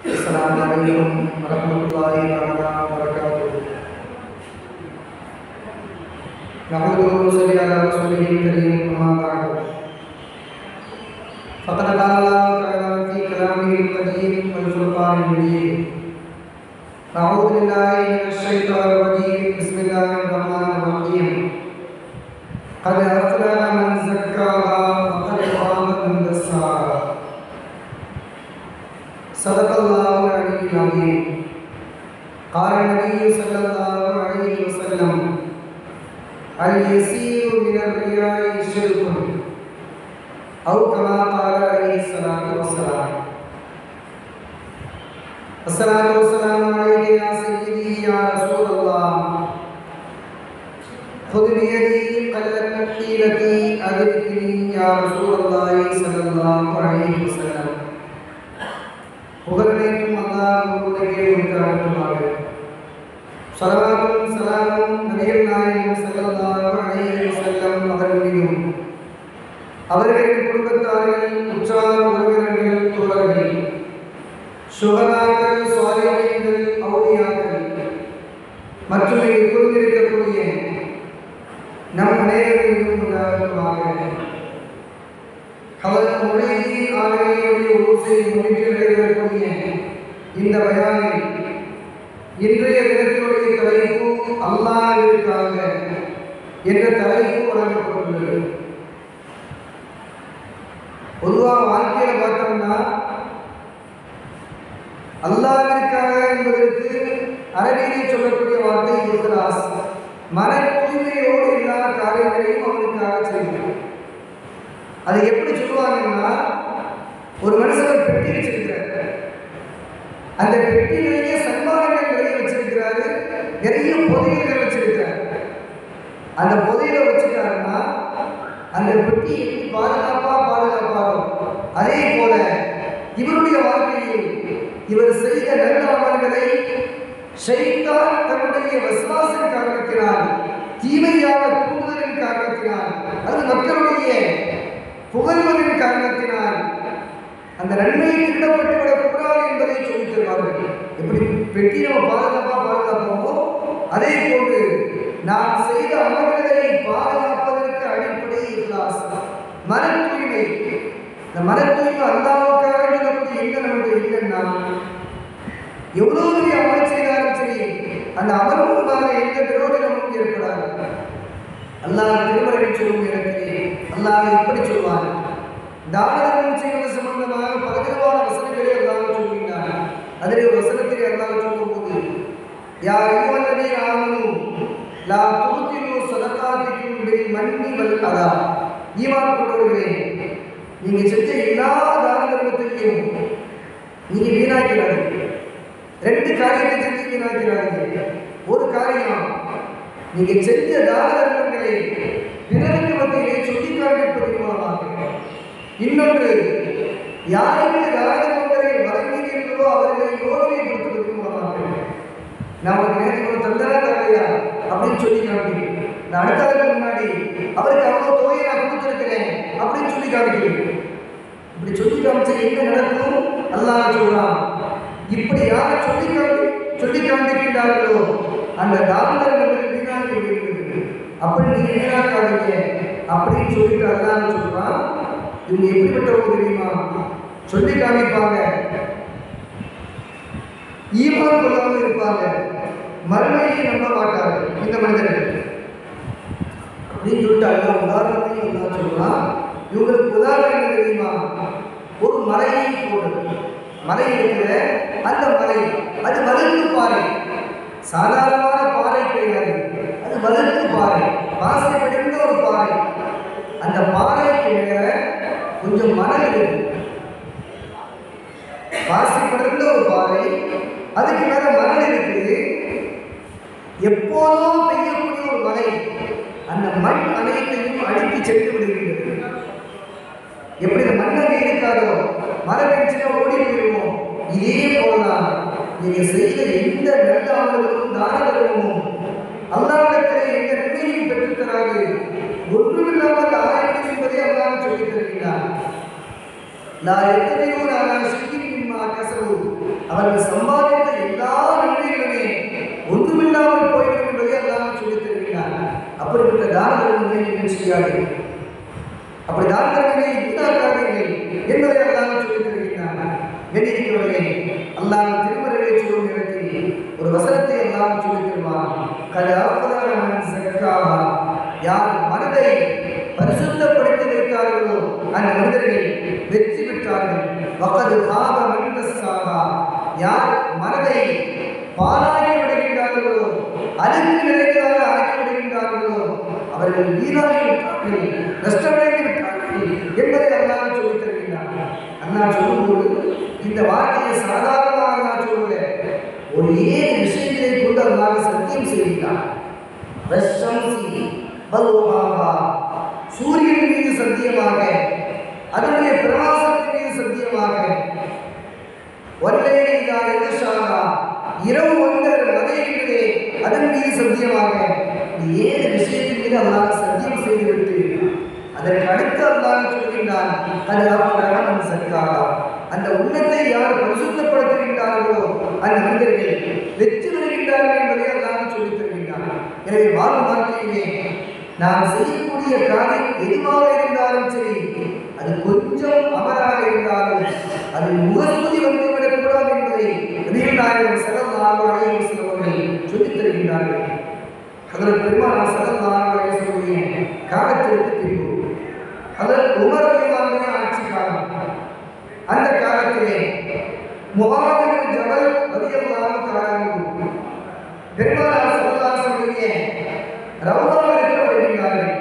السلام عليكم ورحمة الله تعالى وبركاته نحمده ونصلي على رسوله الكريم أما بعد فقد قال الله تعالى في كلامه القديم والفرقان المجيد أعوذ بالله من الشيطان الرجيم بسم الله الرحمن الرحيم قد أفلح من زكاها وقد خاب من دساها صدق الله العلي العظيم قال النبي صلى الله عليه وسلم اليسير من الرياء شرك أو كما قال عليه الصلاة والسلام الصلاة والسلام عليك يا سيدي يا رسول الله خذ بيدي قلت حيلتي أدركني يا رسول الله صلى الله عليه وسلم புகழனைக்கும் அல்லாஹ் உங்களுக்கே உண்டாகட்டுமாக சலவாத்தும் சலாமும் நபிகள் நாயகம் ஸல்லல்லாஹு அலைஹி வஸல்லம் அவர்கள் மீதும் அவர்களின் குடும்பத்தார்கள் உற்றார் உறவினர்கள் தோழர்கள் சுகதாக்கள் சுவாலிகள் அவுலியாக்கள் மற்றும் இங்கு கூர்ந்திருக்கக்கூடிய நம் அனைவரையும் உண்டாகட்டுமாக அவர் மொழியை ஆணையுடைய ஊசை முடித்து நடைபெறக்கூடிய இந்த பயானில் இன்றைய தினத்தினுடைய தலைப்பு அல்லாஹிற்காக என்ற தலைப்பு வழங்கப்பட்டுள்ளது பொதுவாக வாழ்க்கையில பார்த்தோம்னா அல்லாஹிற்காக என்பதற்கு அரபியில் சொல்லக்கூடிய வார்த்தை இஹ்லாஸ் மன தூய்மையோடு எல்லா காரியங்களையும் அவனுக்காக செய்கிறான் அதை எப்படி சொல்லுவாங்கன்னா ஒரு மனுஷன் ஒரு பெட்டி வச்சிருக்கிறார் அந்த பெட்டியிலேயே சன்மானங்கள் நிறைய வச்சிருக்கிறாரு நிறைய புதையல்கள் வச்சிருக்கிறார் அந்த புதையலை வச்சுட்டாருன்னா அந்த பெட்டி எப்படி பாதுகாப்பா பாதுகாப்பாகும் அதே போல இவருடைய வாழ்க்கையில் இவர் செய்த நல்ல அமல்களை ஷைத்தான் தன்னுடைய வசுவாசின் காரணத்தினால் தீமையான தூண்டுதலின் காரணத்தினால் அது மக்களுடைய புகழ்வதின் காரணத்தினால் அந்த நன்மை திருடப்பட்டு விடக்கூடாது என்பதை சொல்லித் தருவார்கள் எப்படி பெட்டி நம்ம பாதுகாப்பா பாதுகாப்போமோ அதே போன்று நாம் செய்த அமல்களை பாதுகாப்பதற்கு அடிப்படை இஹ்லாஸ் மன தூய்மை இந்த மன தூய்மை அல்லாவுக்காக சொல்லக்கூடிய எங்க நம்முடைய இல்லைன்னா எவ்வளவு பெரிய அமல் செய்தாலும் சரி அந்த அமல் மூலமாக எந்த பிரயோஜனமும் ஏற்படாது அல்லாஹ் திருமறையில் சொல்லும் இடத்திலே அல்லாஹ் இப்படி சொல்வான் தானதர்மம் செய்வது சம்பந்தமாக பலவிதமான வசனங்களை அல்லாஹ் சொல்கின்றான் அதிலே ஒரு வசனத்திலே அல்லாஹ் சொல்லும்போது யா ஐயுவல்லதீ ஆமனு லா துப்திலு ஸதகாத்திக்கும் பில் மன்னி வல் அதா ஈமான் கொண்டவர்களே நீங்க செஞ்ச எல்லா தான தர்மத்தையும் நீங்க வீணாக்கிறார்கள் ரெண்டு காரியத்தை செஞ்சு வீணாக்கிறார்கள் ஒரு காரியம் நீங்க செஞ்ச தான தர்மங்களை பிறருக்கு மத்தியிலே சொல்லி காண்பிப்பதன் மூலமாக இன்னொன்று யாருக்கு தான தர்மங்களை வழங்கினீர்களோ அவர்களை யோகனைப்படுத்துவதன் மூலமாக நான் ஒரு நேரத்துக்கு ஒரு தந்தரா தரலையா அப்படின்னு சொல்லி காமிக்கிறேன் நான் அடுத்த ஆளுக்கு முன்னாடி அவருக்கு அவ்வளோ தொகையை நான் கொடுத்துருக்கிறேன் அப்படின்னு சொல்லி காமிக்கிறேன் இப்படி சொல்லி காமிச்சா என்ன நடக்கும் அல்லாஹ் சொல்றான் இப்படி யார் சொல்லி காமி சொல்லி காண்பிக்கின்றார்களோ அந்த தாமதங்கள் வீணாக்கி விடுகிறது அப்படி நீங்க வீணாக்காதீங்க அப்படின்னு சொல்லிட்டு அல்லான்னு சொல்றான் இவங்க எப்படிப்பட்டவங்க தெரியுமா சொல்லி காமிப்பாங்க ஈமான் கொள்ளாமல் இருப்பாங்க மறுமையை நம்ப மாட்டாங்க இந்த மனிதர்கள் அப்படின்னு சொல்லிட்டு அல்லா உதாரணத்தையும் அல்லா சொல்றான் இவங்களுக்கு உதாரணம் என்ன தெரியுமா ஒரு மலையை போடுறது மலை இருக்கிற அந்த மலை அது வலுக்கு பாறை சாதாரணமான பாறை கிடையாது அது வலுக்கு பாறை பாசை பிடிந்த ஒரு பாறை அந்த பாறைக்கு மேல கொஞ்சம் மணல் இருக்கு பாசி படர்ந்த ஒரு பாறை அதுக்கு மேல மணல் இருக்குது எப்போதும் பெய்யக்கூடிய ஒரு மழை அந்த மண் அனைத்தையும் அடித்து சென்று விடுகிறது எப்படி இந்த மண்ணங்க இருக்காதோ மழை பெஞ்சுன்னா ஓடி போயிடுவோம் இதே போலதான் நீங்க செய்த எந்த நல்ல அமல்களும் தான தர்மமும் அல்லாவிடத்திலே எந்த நன்மையும் பெற்றுத்தராது ஒன்றுமில்லாமல் ஆராய்ச்சி என்பதை அல்லாஹ் சொல்லித் தருகிறார் நான் எத்தனையோ நான் சிக்கிமா கசவு அவர்கள் சம்பாதித்த எல்லா நன்மைகளுமே ஒன்றுமில்லாமல் போய்விடும் என்பதை அல்லாஹ் சொல்லித் தருகிறார் அப்படிப்பட்ட தான தர்மங்களை நீங்கள் செய்யாதீர்கள் அப்படி தான தர்மங்களை வீணாக்காதீர்கள் என்பதை அல்லாஹ் சொல்லித் தருகிறார் கணிக்கிறவர்களே அல்லாஹ் திருமறையை சொல்லும் நேரத்தில் ஒரு வசனத்தை அல்லாஹ் சொல்லித் தருவான் கல அஃபலமன் சக்காஹா யார் மனதை பரிசுத்தப்படுத்தி வைத்தார்களோ அந்த மனிதர்கள் வெற்றி பெற்றார்கள் வகது காப மந்தஸ்ஸாகா யார் மனதை பாலாக்கி விடுகின்றார்களோ அழுக்கு நிறைந்ததாக ஆக்கி விடுகின்றார்களோ அவர்கள் வீணாகி விட்டார்கள் நஷ்டமடைந்து விட்டார்கள் என்பதை அல்லாஹ் சொல்லித் தருகின்றார் அல்லாஹ் சொல்லும்போது இந்த வார்த்தையை சாதாரணமாக அல்லாஹ் சொல்லல ஒரு ஏழு விஷயங்களை கொண்டு அல்லாஹ் சத்தியம் செய்கிறார் வஷம்சி வல்லுஹாஹா சூரியன் மீது சத்தியமாக அதனுடைய பிரகாசத்தின் மீது சத்தியமாக வல்லேலி இதா யதஷாஹா இரவு வந்த மதையிலே அதன் மீது சத்தியமாக இந்த ஏழு விஷயத்தின் மீது அல்லாஹ் சத்தியம் செய்துவிட்டு அதற்கு அடுத்து அல்லாஹ் சொல்கின்றான் அது அவன் சக்காகா அந்த உள்ளத்தை யார் பரிசுத்தப்படுத்துகின்றார்களோ அந்த மனிதர்கள் வெற்றி பெறுகின்றார்கள் என்பதை அல்லாஹ் சொல்லித் தருகின்றான் எனவே வாழும் வாழ்க்கையிலே நாம் செய்யக்கூடிய காரியம் எதுவாக இருந்தாலும் சரி அது கொஞ்சம் அமராக இருந்தாலும் அது முகஸ்துதி வந்துவிடக்கூடாது என்பதை நபிகள் நாயகம் சல்லல்லாஹு அலைஹி வஸல்லம் அவர்கள் சொல்லித் தருகின்றார்கள் அதில் பெருமாள் சல்லல்லாஹு அலைஹி வஸல்லம் காலத்திற்கு பின்பு அதில் உமர் ரலியல்லாஹு ஆட்சி காலம் அந்த காலத்திலே முகாமின் ஜபல் ரலியல்லாஹு தஆலா அன்ஹு பெருமாள் சல்லல்லாஹு அலைஹி வஸல்லம் ரவுதாவிற்கு வருகின்றார்கள்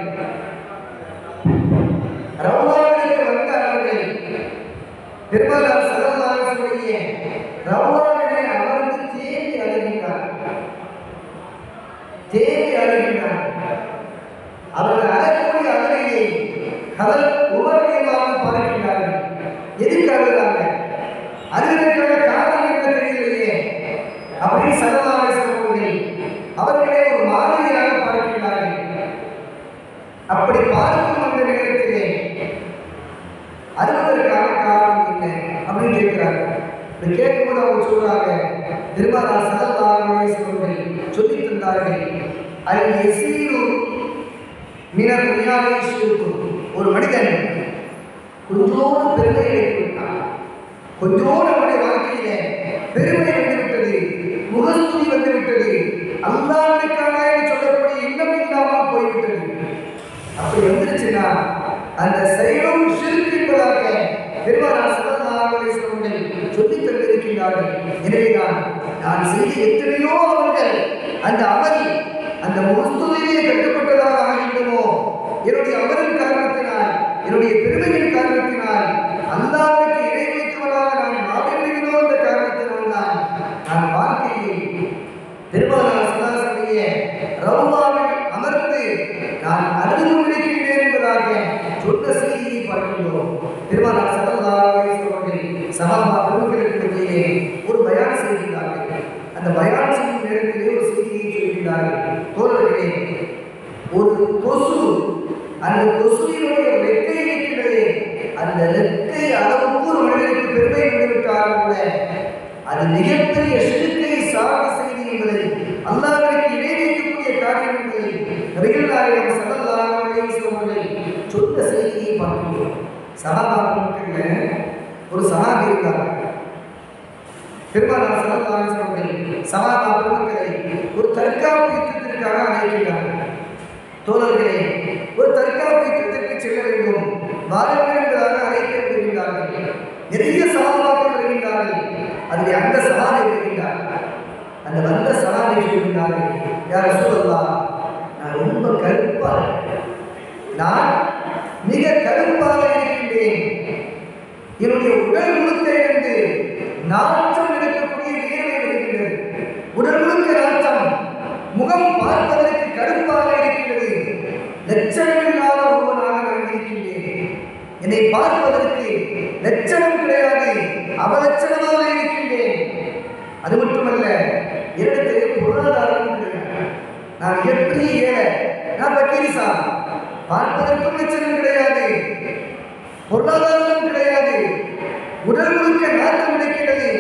ரவுதாவிற்கு வந்த அவர்கள் பெருமாள் சல்லல்லாஹு அலைஹி வஸல்லம் ரவுதாவிலே அமர்ந்து தேம்பி அழுகின்றார் தேம்பி அழுகின்றார் அவர்கள் அழக்கூடிய அழகையை கதல் உபரியமாக பார்க்கின்றார்கள் எதுக்கு அழுகிறாங்க அழுகிறதுக்கான காரணம் என்ன தெரியலையே அப்படின்னு சல்லல்லாஹு சொல்லுங்கள் அவர்களை ஒரு மாதிரியாக பார்க்கிறார்கள் அப்படி பார்க்கும் அந்த நேரத்திலே அழுவதற்கான காரணம் என்ன அப்படின்னு கேட்கிறாங்க இதை கேட்கும்போது அவங்க சொல்றாங்க திருமலா சல்லல்லாஹு சொல்லுங்கள் சொல்லி தந்தார்கள் அது எசீரு மினர் ரியாலேஷிருக்கும் ஒரு மனிதன் கொஞ்சோடு பெருமை அடைத்து விட்டான் கொஞ்சோடு அவனுடைய வாழ்க்கையில பெருமை வந்துவிட்டது முகஸ்துதி வந்துவிட்டது அல்லாஹ்வுக்காக சொல்லக்கூடிய இன்னம் இல்லாமல் போய்விட்டது அப்படி வந்துருச்சுன்னா அந்த செயலும் ஷிர்க் என்பதாக பெருமானார் ஸல்லல்லாஹு அலைஹி வஸல்லம் சொல்லித் தந்திருக்கிறார்கள் எனவேதான் நான் செய்த எத்தனையோ அவர்கள் அந்த அமல் அந்த முகஸ்துதியிலே கட்டுப்பட்டதாக ஆகிவிடுமோ என்னுடைய அமலின் காரணத்தினால் என்னுடைய பெருமையின் காரணத்தினால் அல்லாஹ்வுக்கு இணை வைத்தவனாக நான் மாறிவிடுகிறோ என்ற காரணத்தினால் தான் நான் வாழ்க்கையில் பெருமானார் சதாசனைய ரவுலாவில் அமர்ந்து நான் அழுது கொண்டிருக்கின்றேன் என்பதாக சொன்ன செய்தியை பார்க்கின்றோம் பெருமானார் சதல்லாவை அவர்கள் சகாபா பெருமக்களுக்கு மத்தியிலே ஒரு பயான் செய்கிறார்கள் அந்த பயான் செய்யும் நேரத்திலே ஒரு செய்தியை சொல்கிறார்கள் தோழர்களே ஒரு கொசு அந்த கொசுவினுடைய ரெக்கை இருக்கிறதே அந்த ரெக்கை அளவுக்கு ஒரு மனிதனுக்கு பெருமை வந்துவிட்டாலும் கூட அது மிகப்பெரிய சிறுக்கை சார்ந்த செய்தி என்பதை அல்லாஹ்விற்கு இணை வைக்கக்கூடிய காரியம் என்பதை நபிகள் நாயகம் ஸல்லல்லாஹு அலைஹி வஸல்லம் அவர்கள் சொன்ன செய்தியை பார்க்கிறோம் சஹாபா மக்கள்ல ஒரு சஹாபி இருந்தார் பெருமானார் ஸல்லல்லாஹு அலைஹி வஸல்லம் அவர்கள் சஹாபா பெருமக்களை ஒரு தற்காப்பு யுத்தத்திற்காக அழைக்கிறார்கள் தோழர்களே ஒரு தற்காப்பு யுத்தத்திற்கு செல்ல வேண்டும் வாருங்கள் என்பதாக அழைக்கப்படுகிறார்கள் நிறைய சகாபாக்கள் வருகின்றார்கள் அதில் அந்த சகாபை வருகின்றார் அந்த வந்த சகாபை சொல்கின்றார்கள் யார் சொல்லலா நான் ரொம்ப கருப்பாக நான் மிக கருப்பாக இருக்கின்றேன் என்னுடைய உடல் முழுக்க இருந்து நாற்றம் எடுக்கக்கூடிய வேலை வருகின்றது உடல் முழுக்க நாற்றம் முகம் பார்ப்பதற்கு கருப்பாக இருக்கிறது லட்சணமில்லாத ஒருவனாக நான் இருக்கின்றேன் என்னை பார்ப்பதற்கு லட்சணம் கிடையாது அவலட்சணமாக இருக்கின்றேன் அது மட்டுமல்ல என்னிடத்திலே பொருளாதாரம் கிடையாது நான் எப்படி ஏழை நான் பக்கீரிசா பார்ப்பதற்கும் லட்சணம் கிடையாது பொருளாதாரமும் கிடையாது உடல் முழுக்க நாட்டம் இருக்கிறது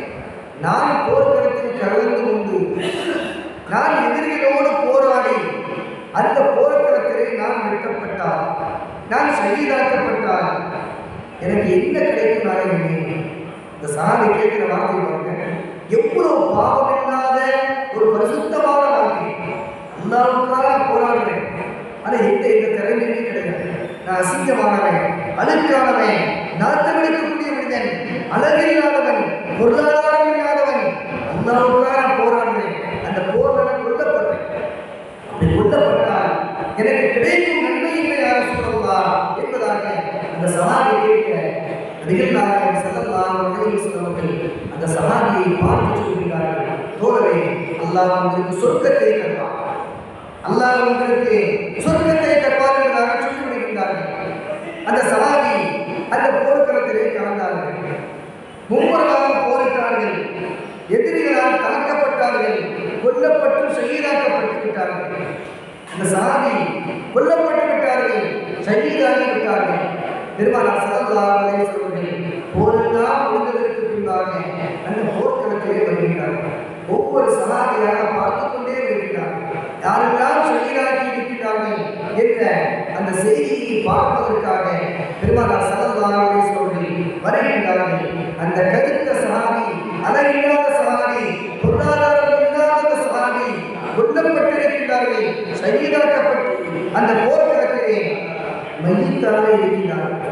நான் போர்க்களத்தில் கலந்து கொண்டு நான் எதிரிகளோடு போராடி அந்த போர்க்களத்திலே நான் வெட்டப்பட்டால் நான் சகிதாக்கப்பட்டால் எனக்கு என்ன கிடைக்கும் நாயகமே இந்த சாமி கேட்கிற வார்த்தை பாருங்க எவ்வளவு பாவம் இல்லாத ஒரு பரிசுத்தமான வார்த்தை அல்லாவுக்காக நான் போராடுறேன் ஆனா எந்த எந்த திறமையுமே கிடையாது நான் அசிங்கமானவன் அழுக்கானவன் நாட்டம் எடுக்கக்கூடிய மனிதன் அழகில்லாதவன் பொருளாதாரம் இல்லாதவன் அல்லாவுக்காக நான் போராடுறேன் அந்த போர்ல நான் கொல்லப்படுறேன் அப்படி கொல்லப்பட்டால் எனக்கு கிடைக்கும் நன்மை இல்லை யாரும் சொல்லலாம் என்பதாக அந்த சமாதி கேட்க நபிகள் நாயகம் ஸல்லல்லாஹு அலைஹி வஸல்லம் அவர்கள் அந்த சமாதியை பார்த்து சொல்கிறார்கள் தோழரே அல்லாஹ் உங்களுக்கு சொர்க்கத்தை தருவான் அல்லாஹ் உங்களுக்கு சொர்க்கத்தை தருவார் என்பதாக சொல்லி விடுகின்றார்கள் அந்த சமாதி அந்த போர்க்களத்திலே கலந்தார்கள் மும்முரமாக போரிட்டார்கள் எதிரிகளால் தாக்கப்பட்டார்கள் கொல்லப்பட்டு ஷஹீதாக்கப்பட்டு விட்டார்கள் அந்த சாதி கொல்லப்பட்டு விட்டார்கள் ஷஹீதாகி விட்டார்கள் பெருமானார் ஸல்லல்லாஹு அலைஹி வஸல்லம் போரெல்லாம் முடிந்ததற்கு பின்பாக அந்த போர்க்களத்திலே வருகிறார்கள் ஒவ்வொரு சமாதியாக பார்த்து கொண்டே வருகிறார்கள் யாரெல்லாம் ஷஹீதாகி இருக்கிறார்கள் என்ற அந்த செய்தியை பார்ப்பதற்காக பெருமானார் ஸல்லல்லாஹு அலைஹி வஸல்லம் வருகின்றார்கள் அந்த கருத்த சஹாபி அழகில்லாத சஹாபி பொருளாதாரம் இல்லாத சஹாபி கொல்லப்பட்டிருக்கிறார்கள் சகிதாக்கப்பட்டு அந்த போர்க்களத்திலே மையத்தாக இருக்கிறார்கள்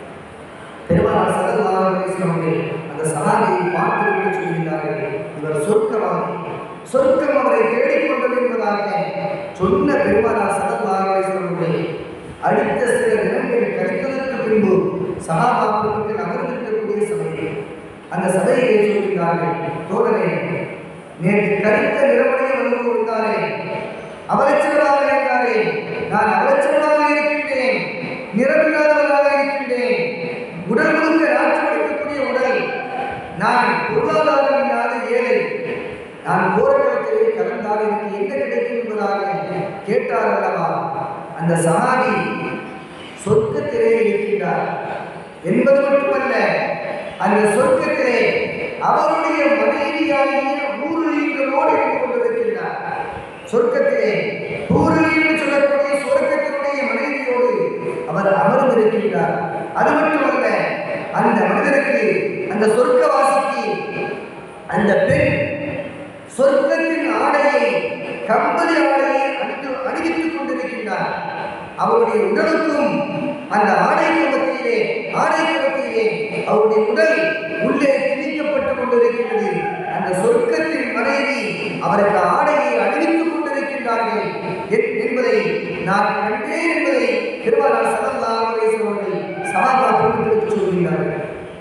பெருமானார் ஸல்லல்லாஹு அலைஹி வஸல்லம் அந்த சஹாபியை பார்த்துவிட்டு சொல்கிறார்கள் இவர் சொர்க்கவாதி சொர்க்கம் அவரை தேடிக்கொண்டது என்பதாக சொன்ன பெருமானார் ஸல்லல்லாஹு அலைஹி வஸல்லம் அடுத்த சில தினங்கள் கழித்ததற்கு பின்பு சகாபாக்களுக்கு அமர்ந்திருக்கக்கூடிய சபை அந்த சபையை சொல்கிறார்கள் தோழரே நேற்று கருத்த நிறமுடைய வந்து கொண்டாரே அவலட்சணமாக இருந்தாரே நான் அவலட்சணமாக இருக்கின்றேன் நிறமில்லாதவராக இருக்கின்றேன் உடல் முழுக்க நாற்றம் எடுக்கக்கூடிய உடல் நான் பொருளாதாரம் இல்லாத ஏழை நான் போராட்டத்திலே கலந்தால் எனக்கு என்ன கிடைக்கும் என்பதாக கேட்டார் அல்லவா அந்த சமாதி சொர்க்கத்திலே இருக்கின்றார் என்பது மட்டுமல்ல அந்த சொர்க்கத்திலே அவருடைய மனைவியாகிய ஊருளீங்களோடு இருந்து கொண்டிருக்கின்றார் சொர்க்கத்திலே ஊருளி என்று சொல்லக்கூடிய சொர்க்கத்தினுடைய மனைவியோடு அவர் அமர்ந்திருக்கின்றார் அது மட்டுமல்ல அந்த மனிதருக்கு அந்த சொர்க்கவாசிக்கு அந்த பெண் சொர்க்கத்தின் ஆடையை கம்பளி ஆடையை அணிந்து அணிவித்துக் கொண்டிருக்கின்றார் அவருடைய உடலுக்கும் அந்த ஆடைக்கு மத்தியிலே ஆடைக்கு மத்தியிலே அவருடைய உடல் உள்ளே திணிக்கப்பட்டுக் கொண்டிருக்கின்றது அந்த சொர்க்கத்தின் மனைவி அவருக்கு ஆடையை அணிவித்துக் கொண்டிருக்கின்றார்கள் என்- என்பதை நான் கண்டேன் என்பதை திருவாரூர் சதல்லாஹு அலைஹி அவர்கள் சமாபா குடும்பத்திற்கு சொல்கிறார்கள்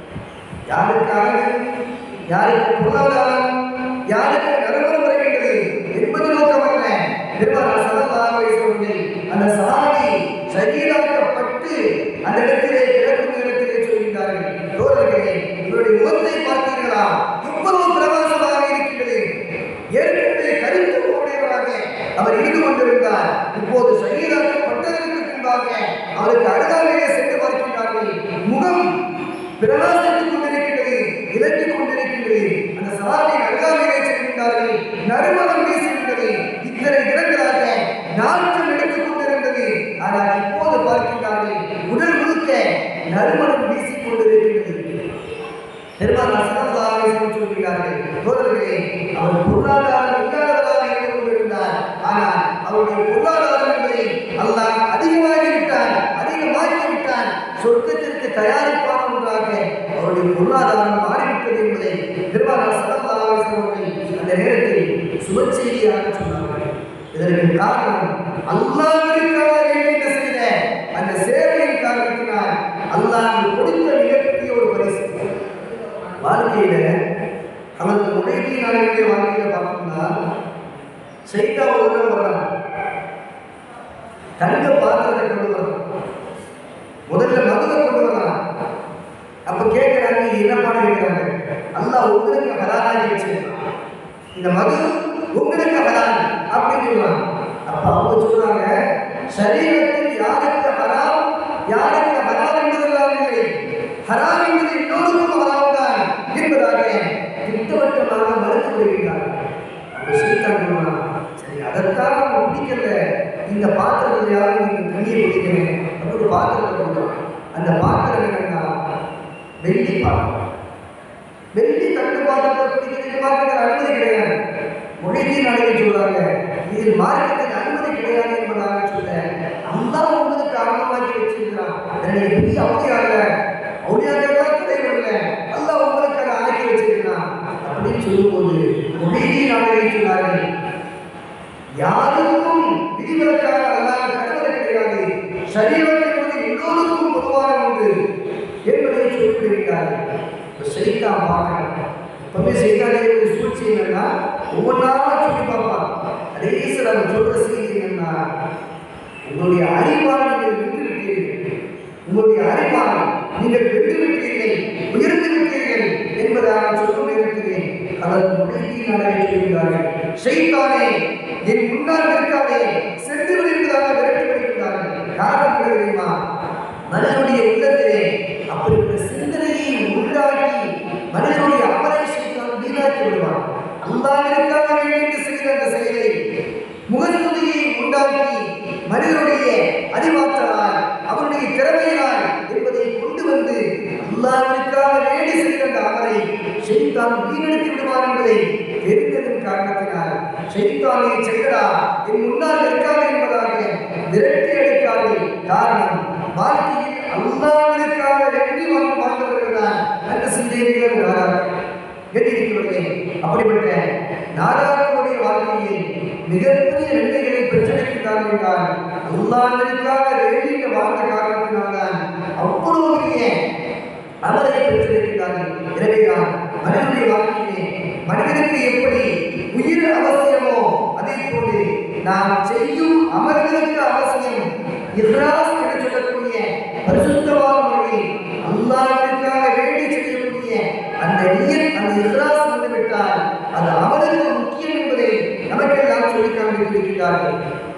யாருக்காக யாருக்கு பொருளாதாரம் யாருக்கு நறுமணம் வருகின்றது என்பது நோக்கமல்ல பெருமானார் ஸல்லல்லாஹு அலைஹி வஸல்லம் அந்த சஹாபி சரீராக்கப்பட்டு அந்த இடத்திலே கிடக்கும் இடத்திலே சொல்கின்றார்கள் தோழர்களே இவருடைய முகத்தை பார்த்தீர்களா இவ்வளவு பிரகாசமாக இருக்கின்றது ஏற்கனவே கருத்து உடையவராக அவர் இருந்து கொண்டிருந்தார் இப்போது சரீராக்கப்பட்டதற்கு பின்பாக அவருக்கு அருகாமையிலே சென்று பார்க்கின்றார்கள் முகம் பிரகாசித்துக் கொண்டிருக்கிறது இலக்கிக் கொண்டிருக்கிறது அந்த சவாலின் அருகாமையிலே செல்கின்றார்கள் நறுமணம் வீசுகின்றது இத்தனை தினங்களாக நாற்றம் எடுத்துக் கொண்டிருந்தது ஆனால் இப்போது பார்க்கின்றார்கள் உடல் முழுக்க நறுமணம் வீசிக் கொண்டிருக்கிறது பெருமானார் ஸல்லல்லாஹு அலைஹி வஸல்லம் சொல்கிறார்கள் தோழர்களே அவர் பொருளாதாரம் இல்லாதவராக இருந்து கொண்டிருந்தார் ஆனால் அவருடைய பொருளாதாரம் என்பதை அல்லாஹ் அதிகமாகி விட்டார் அதிகமாக்கி விட்டார் சொர்க்கத்திற்கு தயாரிப்பான ஒன்றாக அவருடைய பொருளாதாரம் மாறிவிட்டது என்பதை பெருமானார் ஸல்லல்லாஹு அலைஹி வஸல்லம் அவர்கள் அந்த நேரத்தில் சுப செய்தியாக சொன்னார்கள் இதற்கு காரணம் அல்லாஹ்விற்காக வேண்டி செய்த அந்த சேவையின் காரணத்தினால் அல்லாஹ் கொடுத்த மிகப்பெரிய ஒரு பரிசு வாழ்க்கையில அவருக்கு உடையத்தை நாளைய வாழ்க்கையில பார்த்தோம்னா சைத்தா ஒரு வர்றான் தங்க பாத்திரத்தை கொண்டு வரான் முதல்ல மதுவை கொண்டு வரான் அப்ப கேட்கிறாங்க இது என்ன பாடம் கேட்கிறாங்க அல்லாஹ் உங்களுக்கு ஹலாலாகி வச்சிருக்கான் இந்த மது உங்களுக்கு ஹலால் அப்படின்னு சொல்றாங்க அப்ப அவங்க சொல்றாங்க சரீரத்தில் யாருக்கு ஹராம் யாருக்கு ஹலால் என்பதெல்லாம் இல்லை ஹராம் என்பது எல்லோருக்கும் ஹராம் தான் என்பதாக திட்டவட்டமாக மறுத்து வருகிறார் அப்ப சைத்தான் சொல்றான், சரி அதைத்தான் நம்ம பிடிக்கல இந்த பாத்திரத்தையாவது நீங்க தண்ணியை குடிக்கிறேன் அப்படின்னு ஒரு பாத்திரத்தை கொடுக்குறோம் அந்த பாத்திரம் என்னன்னா வெள்ளி பாத்திரம் வெள்ளி தட்டு பாத்திரத்தை குடிக்கிறதுக்கு மார்க்கத்தில் அனுமதி கிடையாது மொழியின் அழகை சொல்றாங்க இதில் மார்க்கத்தில் அனுமதி கிடையாது என்பதாக சொல்ல அல்லா உங்களுக்கு அனுமதி வச்சிருக்கிறான் என்னுடைய பெரிய அவதியாக அவதியாக தலைவர்ல அல்லா உங்களுக்கு அதை ஆக்கி வச்சிருக்கிறான் அப்படின்னு சொல்லும்போது மொழியின் அழகை சொன்னார்கள் யாருக்கும் விதிவிலக்காக அல்லாஹ் கட்டுவது கிடையாது சரீரம் என்பது எல்லோருக்கும் பொதுவான ஒன்று என்பதை சொல்லிவிடுகிறார்கள் இப்போ செய்தான் பார்க்கணும் எப்பவுமே செய்தாலே ஒரு சூழ்ச்சி என்னன்னா ஒவ்வொன்றா சொல்லி பார்ப்பான் அதே சார் அவர் சொல்ற செய்தி என்னன்னா உங்களுடைய அறிவால் நீங்கள் வென்று விட்டீர்கள் உங்களுடைய அறிவால் நீங்கள் வென்று விட்டீர்கள் உயர்ந்து விட்டீர்கள் என்பதாக சொல்லும் நேரத்திலே அவர் முடிவின் அளவை சொல்கிறார்கள் செய்தானே என் முன்னால் இருக்காதே சென்று விடுவதாக விரட்டி விடுகிறார்கள் காரணம் என்ன தெரியுமா மனிதனுடைய உள்ளத்திலே அப்படிப்பட்ட சிந்தனையை உண்டாக்கி மனிதனுடைய அமலை செய்தால் வீணாக்கி விடுவான் அல்லாவிற்காக வேண்டி செய்கிற அந்த செயலை முகஸ்துதியை உண்டாக்கி மனிதனுடைய அறிவாற்றலால் அவருடைய திறமையினால் என்பதை கொண்டு வந்து அல்லாவிற்காக வேண்டி செய்கிற அந்த அமலை செய்தான் வீணடித்து விடுவார் என்பதை தெரிந்ததன் காரணத்தினால் செய்தானே செய்தடா என் முன்னால் இருக்காது என்பதாக விரட்டி அடித்தார்கள் காரணம் வாழ்க்கையில் அல்லாவிற்காக வேண்டி வாழ் வாழ்ந்தவர்கள் தான் அந்த சிந்தைகள் நாடார்கள் கேட்டிருக்கிறவர்களே அப்படிப்பட்ட நாடார்களுடைய வாழ்க்கையில் மிகப்பெரிய நன்மைகளை பெற்றெடுக்கிறார் என்றால் அல்லாவிற்காக வேண்டிய வாழ்ந்த காரணத்தினால்தான் அவ்வளவு பெரிய அமலை பெற்றிருக்கிறார்கள் எனவேதான் மனிதனுடைய வாழ்க்கையிலே மனிதனுக்கு எப்படி உயிர் அவசியமோ அதே போன்று நாம் செய்யும் அமல்களுக்கு அவசியம் இஹ்லாஸ் என்று சொல்லக்கூடிய பரிசுத்தமான முறையில் அல்லாஹ்விற்காக வேண்டி செய்யக்கூடிய அந்த நியத் அந்த இஹ்லாஸ் வந்துவிட்டால் அது அமலுக்கு முக்கியம் என்பதை நமக்கெல்லாம் சொல்லி காண்பித்திருக்கிறார்கள்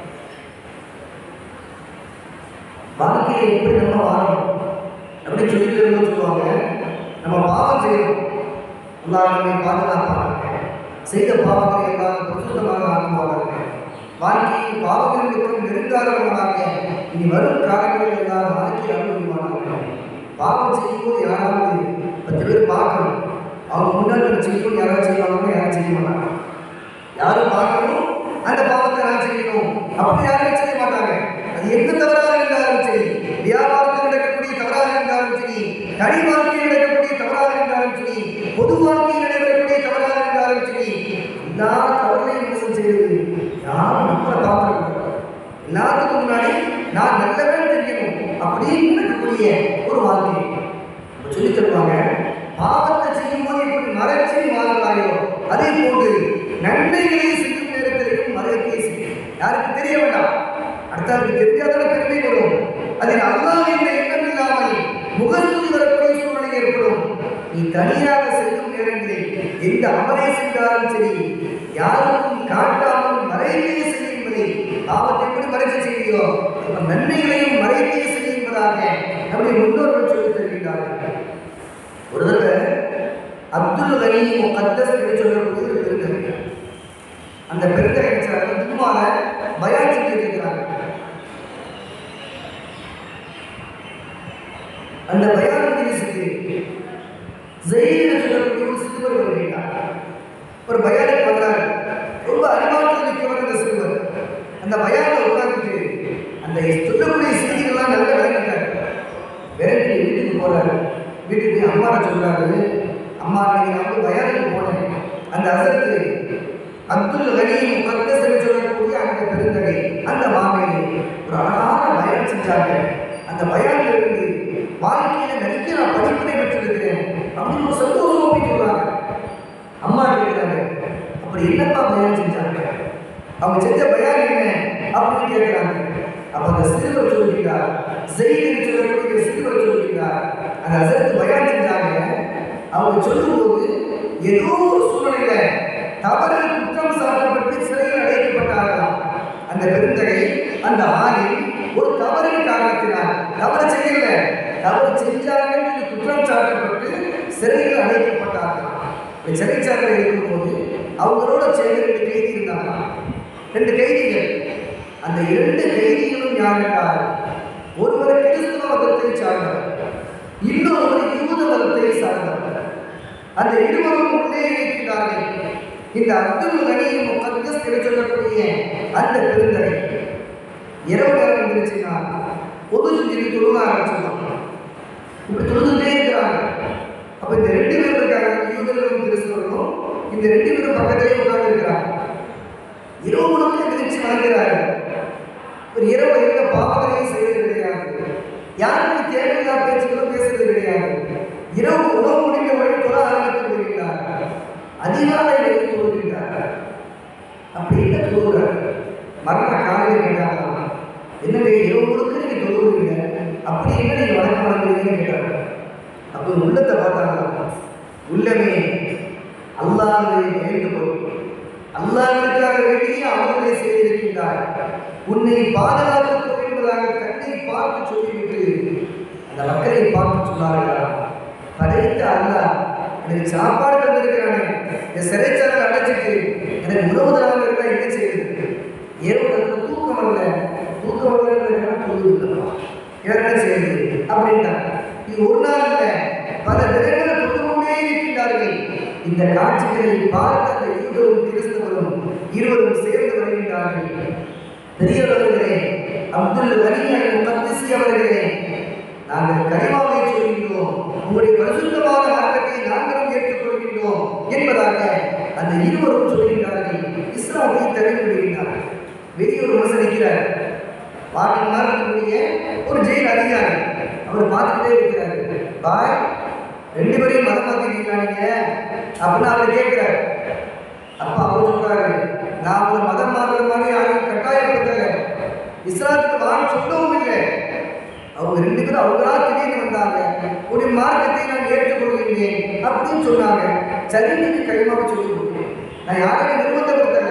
வாழ்க்கையை எப்படி நம்ம வாழணும் அப்படி சொல்லி தரும்போது சொல்லுவாங்க நம்ம பாவம் செய்யணும் அல்லாஹ் நம்மை பாதுகாப்பாங்க செய்த பாவங்களை எல்லாம் பிரசுத்தமாக ஆக்குவாங்க வாழ்க்கையை பாவங்கள் மிகவும் நெருங்காதவர்களாக இனி வரும் காலங்களில் எல்லாம் வாழ்க்கை அனுபவிப்பாங்க பாவம் செய்யும்போது யாராவது பத்து பேர் பார்க்கணும் அவங்க முன்னாடி நம்ம செய்யும்போது யாராவது செய்வாங்க யாரும் செய்ய மாட்டாங்க யாரும் பார்க்கணும் அந்த பாவத்தை நான் செய்யணும் அப்படி யாருமே செய்ய மாட்டாங்க அது எந்த தவறாக இருந்தாலும் சரி வியாபாரத்தில் நடக்கக்கூடிய தவறாக இருந்தாலும் சரி தனி வாழ்க்கையில் நடக்கக்கூடிய தவறாக இருந்தாலும் சரி பொது வாழ்க்கையில் நடைபெறக்கூடிய தவறாக இருந்தாலும் சரி எல்லா தவறையும் மனுஷன் செய்வது யாரும் நம்மளை பார்க்கணும் எல்லாத்துக்கும் முன்னாடி நான் நல்லவன் தெரியணும் அப்படின்னு நடக்கக்கூடிய ஒரு வாழ்க்கை சொல்லி தருவாங்க பாவத்தை செய்யும் போது எப்படி மறைச்சி வாழ்ந்தாயோ அதே போன்று நன்மைகளை செய்யும் நேரத்திலும் மறைக்கே செய்யும் யாருக்கு தெரிய வேண்டாம் அடுத்தவருக்கு தெரியாதான பெருமை வரும் அதில் அல்லாஹ் என்ற எண்ணம் இல்லாமல் முகஸ்துதி வரக்கூடிய சூழ்நிலை ஏற்படும் நீ தனியாக செல்லும் நேரங்களில் எந்த அமலை செய்தாலும் சரி யாருக்கும் காட்டாமல் மறைக்கே செய்யும் என்பதை பாவத்தை எப்படி மறைக்க செய்கிறோ அந்த நன்மைகளையும் மறைக்கே செய்யும் என்பதாக நம்முடைய முன்னோர்கள் சொல்லித் தருகிறார்கள் ஒரு தடவை அப்துல் கனி முகத்தஸ் என்று சொல்லக்கூடிய ஒரு பெருந்தகை அந்த பெருந்தகை துமால பயான் செஞ்சுட்டு இருக்கிறாங்க அந்த பயான் மஜ்லிஸுக்கு ஜெயித் என்று சொல்லக்கூடிய ஒரு சிறுவர் வருகிறார் ஒரு பயானுக்கு வர்றாரு ரொம்ப அறிவாற்றல் மிக்கவர் அந்த சிறுவர் அந்த பயானில் உட்கார்ந்துட்டு அந்த சொல்லக்கூடிய செய்திகள்லாம் நல்லா விளங்கிட்டாரு விளங்கி வீட்டுக்கு போறாரு வீட்டுக்கு போய் அம்மாவை சொல்றாரு அம்மா இன்னைக்கு நான் வந்து பயானுக்கு போனேன் அந்த அசத்து அப்துல் கனி முகத்தஸ் என்று சொல்லக்கூடிய அந்த பெருந்தகை அந்த மாமேனி ஒரு அழகான பயான் செஞ்சாங்க அந்த பயானில் இருந்து வாழ்க்கையில நிறைய நான் படிப்பினை பெற்றிருக்கிறேன் அப்படின்னு ஒரு சந்தோஷமா போய் சொல்றாங்க அம்மா கேட்கிறாங்க அப்படி என்னப்பா பயான் செஞ்சாங்க அவங்க செஞ்ச பயான் என்ன அப்படின்னு கேட்கிறாங்க அப்ப அந்த சிறுவர் சொல்லுகிறார் ஜெயின்னு சொல்லக்கூடிய சிறுவர் சொல்லுகிறார் அந்த அசத்து பயான் செஞ்சாங்க அவங்க சொல்லும்போது ஏதோ ஒரு சூழ்நிலையில தவறு குற்றம் சாட்டப்பட்டு சிறையில் அடைக்கப்பட்டார்களாம் அந்த பெருந்தகை அந்த ஆணி ஒரு தவறின் காரணத்தினால் தவறு செய்யல தவறு செஞ்சாங்கன்னு சொல்லி குற்றம் சாட்டப்பட்டு சிறையில் அடைக்கப்பட்டார்கள் இந்த சிறைச்சாலையில் இருக்கும்போது அவங்களோட சேர்ந்து ரெண்டு கைதி இருந்தாங்க ரெண்டு கைதிகள் அந்த இரண்டு கைதிகளும் யார் என்றால் ஒருவர் கிறிஸ்துவ மதத்தை சார்ந்தவர் இன்னொருவர் யூத மதத்தை சார்ந்தவர் அந்த இருவரும் உள்ளே இருக்கிறார்கள் இந்த அப்துல் கனியும் முகத்தஸ் என்று சொல்லக்கூடிய அந்த பெருந்தகை இரவு நேரம் வந்துருச்சுன்னா பொது செஞ்சு தொழுக ஆரம்பிச்சிருவாங்க இப்படி தொழுதுட்டே இருக்கிறாங்க அப்ப இந்த ரெண்டு பேர் இருக்காங்க யூதர்களும் கிறிஸ்தவர்களும் இந்த ரெண்டு பேரும் பக்கத்திலே உட்கார்ந்து இருக்கிறாங்க இரவு முழுக்க எதிர்த்து வணங்குறாரு ஒரு இரவு எந்த பாவங்களையும் செய்வது கிடையாது யாருக்கும் தேவையில்லா பேச்சுகளும் பேசுறது கிடையாது இரவு உணவு முடிந்த உடனே தொழ ஆரம்பித்து விடுகிறார் அதிகாலை வரை தொழுகிறார் அப்படி என்ன தொழுகிறார் மரண காலையில் கேட்டாங்களாம் என்னங்க இரவு முழுக்க நீங்க தொழுகிறீங்க அப்படி என்ன நீங்க வணக்கம் வணங்குறீங்கன்னு கேட்டாங்க அப்போ உள்ளத்தை பார்த்தாங்களாம் உள்ளமே அல்லாஹ்வை வேண்டுகோள் அல்லாஹ்விற்காக வேண்டிய அவர்களை செய்திருக்கின்றார் உன்னை பாதுகாக்க என்பதாக கண்ணை பார்த்து சொல்லிவிட்டு அந்த மக்களை பார்த்து சொன்னார்களாம் படைத்த அல்லாஹ் எனக்கு சாப்பாடு தந்திருக்கிறானே இந்த சிறைச்சாலை அடைச்சிட்டு எனக்கு உணவு தராமல் இருந்தா என்ன செய்யுது இரவு நேரத்துல தூக்கம் வரல தூக்கம் வரல தூங்குது வேற என்ன செய்யுது அப்படின்ட்டாங்க இது ஒரு நாள் இல்லை பல தினங்களை தொட்டு கொண்டே இருக்கின்றார்கள் இந்த காட்சிகளை பார்த்த அந்த யூதரும் கிறிஸ்தவரும் இருவரும் சேர்ந்து வருகின்றார்கள் பெரியவர்களே அப்துல் வலிமை முகத்திசி அவர்களே நாங்கள் கரிமாவை சொல்கின்றோம் உங்களுடைய பரிசுத்தமான மார்க்கத்தை நாங்களும் ஏற்றுக்கொள்கின்றோம் என்பதாக அந்த இருவரும் சொல்கின்றார்கள் இஸ்லாமை தழுவி விடுகின்றார்கள் வெளியூர் விமர்சனிக்கிறார் பாட்டின் மார்க்கக்கூடிய ஒரு ஜெயில் அதிகாரி அவர் பார்த்துக்கிட்டே இருக்கிறாரு பாய் ரெண்டு பேரையும் மதம் மாத்திட்டீங்களா நீங்க அப்படின்னு அவர் கேட்கிறாரு அப்ப அவர் சொல்றாரு நான் அவங்களை மதம் மாறுற மாதிரி யாரையும் கட்டாயப்படுத்தல இஸ்லாத்துக்கு வாங்க சொல்லவும் இல்லை அவங்க ரெண்டு பேரும் அவங்களா திடீர்னு வந்தாங்க உடைய மார்க்கத்தை நான் ஏற்றுக்கொள்கின்றேன் அப்படின்னு சொன்னாங்க சரி நீங்க கைமாக சொல்லி கொடுத்தேன் நான் யாரையும் நிர்பந்தப்படுத்தல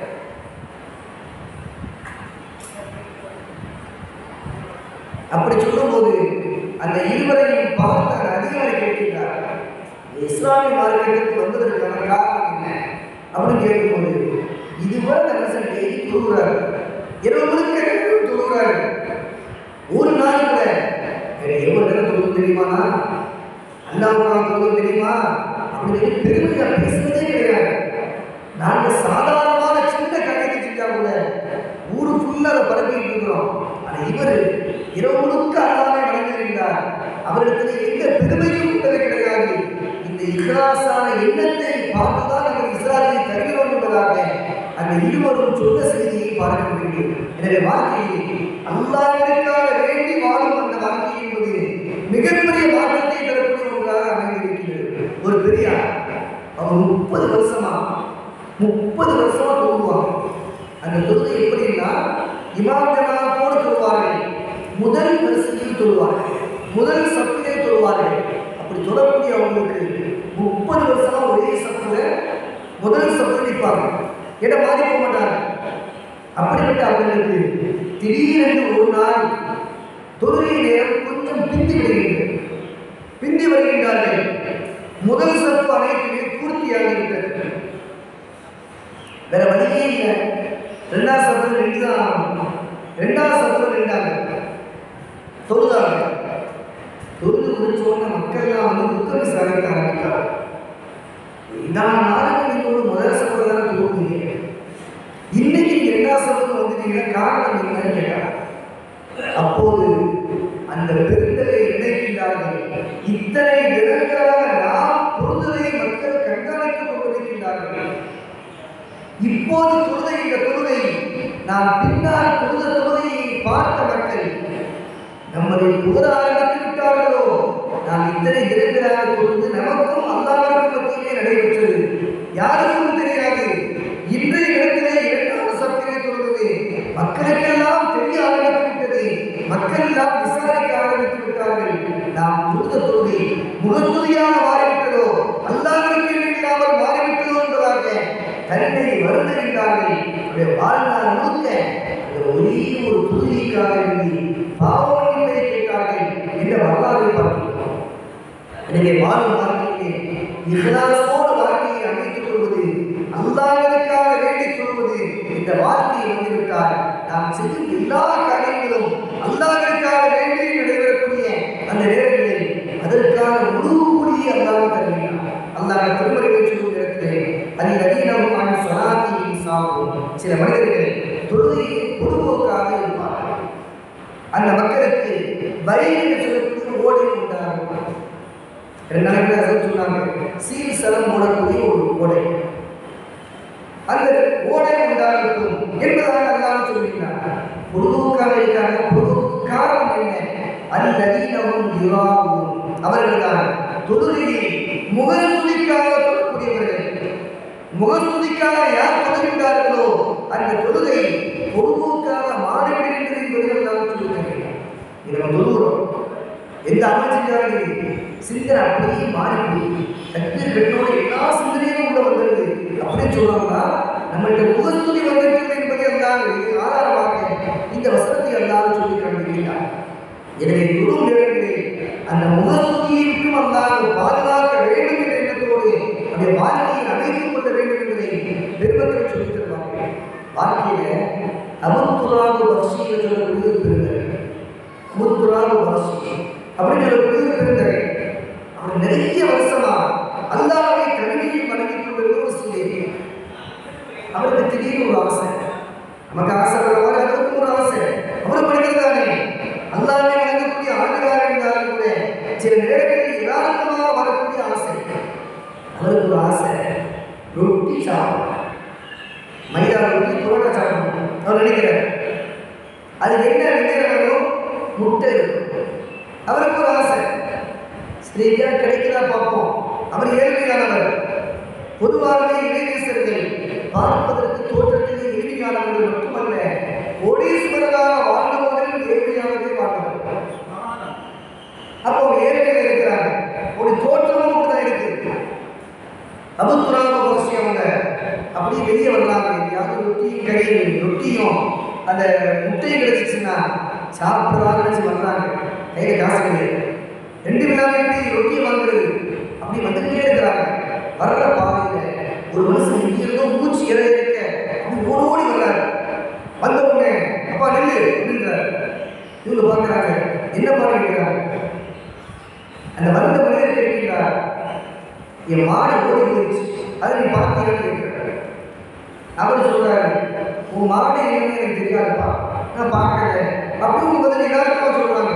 அப்படி சொல்லும்போது அந்த இருவரையும் பார்த்த அந்த அதிகாரி கேட்கிறார் இஸ்லாமிய மார்க்கெட்டுக்கு வந்ததற்கான காரணம் என்ன அப்படின்னு கேட்கும்போது இதுவரை அந்த மனுஷன் டெய்லி தொழுகிறாரு இரவு முழுக்க இரவு தொழுகிறாரு ஒரு நாள் கூட வேற எவ்வளவு நேரம் தொழுது தெரியுமாண்ணா அல்லாவுக்கு தொழுது தெரியுமா அப்படின்னு பெருமையா பேசுனதே கிடையாது நாங்க சாதாரணமான சின்ன கடைக்கு செஞ்சா கூட ஊரு ஃபுல்லா அதை பரப்பிட்டு இருக்கிறோம் ஆனா இவர் இரவு முழுக்க அல்லாமே வணங்குகின்றார் அவரிடத்தில் எந்த பெருமையும் உள்ளது கிடையாது இந்த இஹ்லாஸான எண்ணத்தை பார்த்துதான் நம்ம இஸ்லாத்தை தருகிறோம் என்பதாக அந்த இருவரும் சொன்ன செய்தியை பார்க்க முடியும் எனவே வாழ்க்கையில் அல்லாவிற்காக வேண்டி வாழும் அந்த வாழ்க்கை என்பது மிகப்பெரிய மாற்றத்தை தரக்கூடிய ஒன்றாக அமைந்திருக்கிறது ஒரு பெரியார் அவர் முப்பது வருஷமா முப்பது வருஷமா தொழுவாங்க அந்த தொழுகை எப்படின்னா இமாம் ஜமாத்தோடு தொழுவார்கள் முதல் வரிசையில் தொழுவார்கள் முதல் சப்பிலே தொழுவார்கள் அப்படி தொழக்கூடிய அவங்களுக்கு முப்பது வருஷமா ஒரே சப்புல முதல் சப்புல நிற்பாங்க இடம் மாறி போக மாட்டாங்க அப்படிப்பட்ட அவர்களுக்கு திடீரென்று ஒரு நாள் தொழுகை நேரம் கொஞ்சம் பிந்தி விடுகின்றது பிந்தி வருகின்றார்கள் முதல் சப்பு அனைத்துமே பூர்த்தியாகிவிட்டது வேற வழியே இல்லை ரெண்டாவது சப்பு ரெண்டு தான் ஆகணும். ரெண்டாவது சப்பு ரெண்டாங்க தொழுதாங்க தொழுது முடிச்சோன்னு மக்கள்லாம் வந்து புத்தக விசாரிக்க ஆரம்பித்தாங்க நான் நாளைக்கு நீங்க ஒரு முதல் சப்பு தானே தொழுவீங்க இன்னைக்கு நீங்க ரெண்டாவது சப்பு வந்துட்டீங்கன்னா காரணம் என்னன்னு கேட்டாங்க அப்போது அந்த பெருந்தலை நினைக்கின்றார்கள் இத்தனை தினங்களாக நாம் தொழுதலை மக்கள் கண்காணித்துக் கொண்டிருக்கின்றார்கள் இப்போது தொழுத இந்த தொழுகை நாம் பின்னால் தொழுத தொழுகையை பார்த்த மக்கள் நம்மளை புகழ ஆரம்பித்து விட்டார்களோ நாம் இத்தனை தினங்களாக தொழுது நமக்கும் அல்லாவிற்கும் மத்தியிலே நடைபெற்றது யாருக்கும் தெரியாது இன்றைய இடத்திலே இரண்டாவது சப்திலே தொழுவது மக்களுக்கெல்லாம் தெரிய ஆரம்பித்து விட்டது மக்கள் எல்லாம் விசாரிக்க ஆரம்பித்து விட்டார்கள் நாம் தொழுத தொழுகை முகத்துதியாக மாறிவிட்டதோ அல்லாவிற்கு இல்லாமல் மாறிவிட்டதோ என்பதாக தன்னை வருந்துகின்றார்கள் அவருடைய வாழ்நாள் முழுக்க அந்த ஒரே ஒரு தொழுகைக்காக வேண்டி பாவம் என்பதை கேட்டார்கள் என்ற வரலாறு பார்க்கிறோம் எனவே வாழும் வாழ்க்கையிலே இஹ்லாஸோடு வாழ்க்கையை அமைத்துக் கொள்வது அல்லாஹ்வுக்காக வேண்டிக் கொள்வது இந்த வாழ்க்கையை வந்துவிட்டால் நாம் செய்யும் எல்லா காரியங்களும் அல்லாஹ்வுக்காக வேண்டி நடைபெறக்கூடிய அந்த நேரங்களில் அதற்கான முழு கூலியை அல்லாஹ் தருகிறார் அல்லாஹ் திருமறையை சொல்லும் இடத்திலே அதில் அதீனமான சொலாத்தியின் சாவும் சில மனிதர்கள் தொழுகையை பொதுபோக்காக இருப்பார்கள் அந்த மக்களுக்கு வரி என்று சொல்லக்கூடிய ஓடி உண்டாகும் ரெண்டு நாளைக்கு அதை சொன்னாங்க சீல் சலம் போடக்கூடிய ஒரு ஓடை அந்த ஓடை உண்டாகட்டும் என்பதாக அல்லாஹ் சொல்கிறார் பொதுவுக்காக இருக்காங்க பொது காரணம் என்ன அல்லதீனவும் யுவாவும் அவர்கள்தான் தொழுகையை முகஸ்துதிக்காக தொழக்கூடியவர்கள் முகஸ்துதிக்காக யார் தொழுகின்றார்களோ அந்த தொழுகை பொதுவுக்காக மாறிவிடுகின்றது என்பதை அல்லாஹ் சொல்லுகிறேன் இதை நம்ம தொழுகிறோம் எந்த அமல் செஞ்சாலும் சரி சிந்தனை அப்படியே மாறி போய் தக்பீர் கட்டோட எல்லா சிந்தனையும் உள்ள வந்துடுது அப்படின்னு சொல்றாங்கன்னா நம்மள்ட்ட முகஸ்துதி வந்திருக்கிறது என்பதை எல்லாம் இது ஆதாரமாக இந்த வசனத்தை எல்லாம் சொல்லி காண்பிக்கிறார் எனவே குரு நேரங்களில் அந்த முகஸ்துதியை விட்டும் அல்லாமல் பாதுகாக்க வேண்டும் என்ற எண்ணத்தோடு அந்த வாழ்க்கையை அமைத்துக் கொள்ள வேண்டும் என்பதை பெருமக்கள் சொல்லித் தருவாங்க வாழ்க்கையில அபுத்துராகு வர்ஷியில் சொல்லக்கூடிய ஒரு பெருந்தகை அபுத்துராகு வர்ஷி அப்படின்னு சொல்லக்கூடிய ஒரு பெருந்தகை அவர் நிறைய வருஷமா அல்லாவை கல்வியில் வணங்கிக் கொண்டிருந்த ஒரு சிலை அவருக்கு திடீர்னு ஒரு ஆசை நமக்கு ஆசை வர மாதிரி அவருக்கும் ஒரு ஆசை அவர் படிக்கிறது தானே அல்லாவே வணங்கக்கூடிய ஆண்டுகார இருந்தாலும் கூட சில நேரங்களில் யதார்த்தமாக வரக்கூடிய ஆசை அவருக்கு ஒரு ஆசை ரொட்டி சாப்பிடணும் மைதா ரொட்டி புரோட்டா சாப்பிடணும் அவர் நினைக்கிறார் அது என்ன நினைக்கிறாரோ முட்டை இருக்கும் அவருக்கு ஒரு ஆசை ஸ்திரீயா கிடைக்குதா பார்ப்போம் அவர் ஏழ்மையானவர் பொதுவாகவே இளைஞர்கள் பார்ப்பதற்கு தோற்றத்திலே எளிமையானவர்கள் மட்டுமல்ல கோடீஸ்வரராக வாழ்ந்தவர்கள் ஏழ்மையானவரே வாழ்ந்தவர் அப்போ அவங்க ஏழ்மையில் இருக்கிறாங்க ஒரு தோற்றமும் தான் இருக்கு அபுத்துராம பக்ஷி அவங்க அப்படியே வெளியே வரலாங்க எங்கேயாவது ரொட்டியும் கறியும் ரொட்டியும் அந்த முட்டையும் கிடைச்சிச்சுன்னா சாப்பிட்றதாக நினச்சி வந்தாங்க கையில் காசு கிடையாது ரெண்டு விழாவிட்டு ரொட்டியை வாங்குறது அப்படி வந்துக்கிட்டே இருக்கிறாங்க வர்ற பாதையில் ஒரு மனுஷன் இங்கிருந்தோ மூச்சு இற இருக்க அப்படி ஓடோடி வர்றாரு வந்த உடனே அப்பா நெல்லு அப்படின்றாரு இவங்க பார்க்குறாங்க என்ன பாடுகிறாங்க அந்த வந்த மனிதர் கேட்கிறார் என் மாடு ஓடி போயிடுச்சு அதை நீ பார்த்தீங்கன்னு கேட்கிறாரு அவர் சொல்றாரு உன் மாடு என்னன்னு எனக்கு தெரியாதுப்பா நான் பார்க்கல அப்படின்னு பதில் எல்லாருக்கும் சொல்றாங்க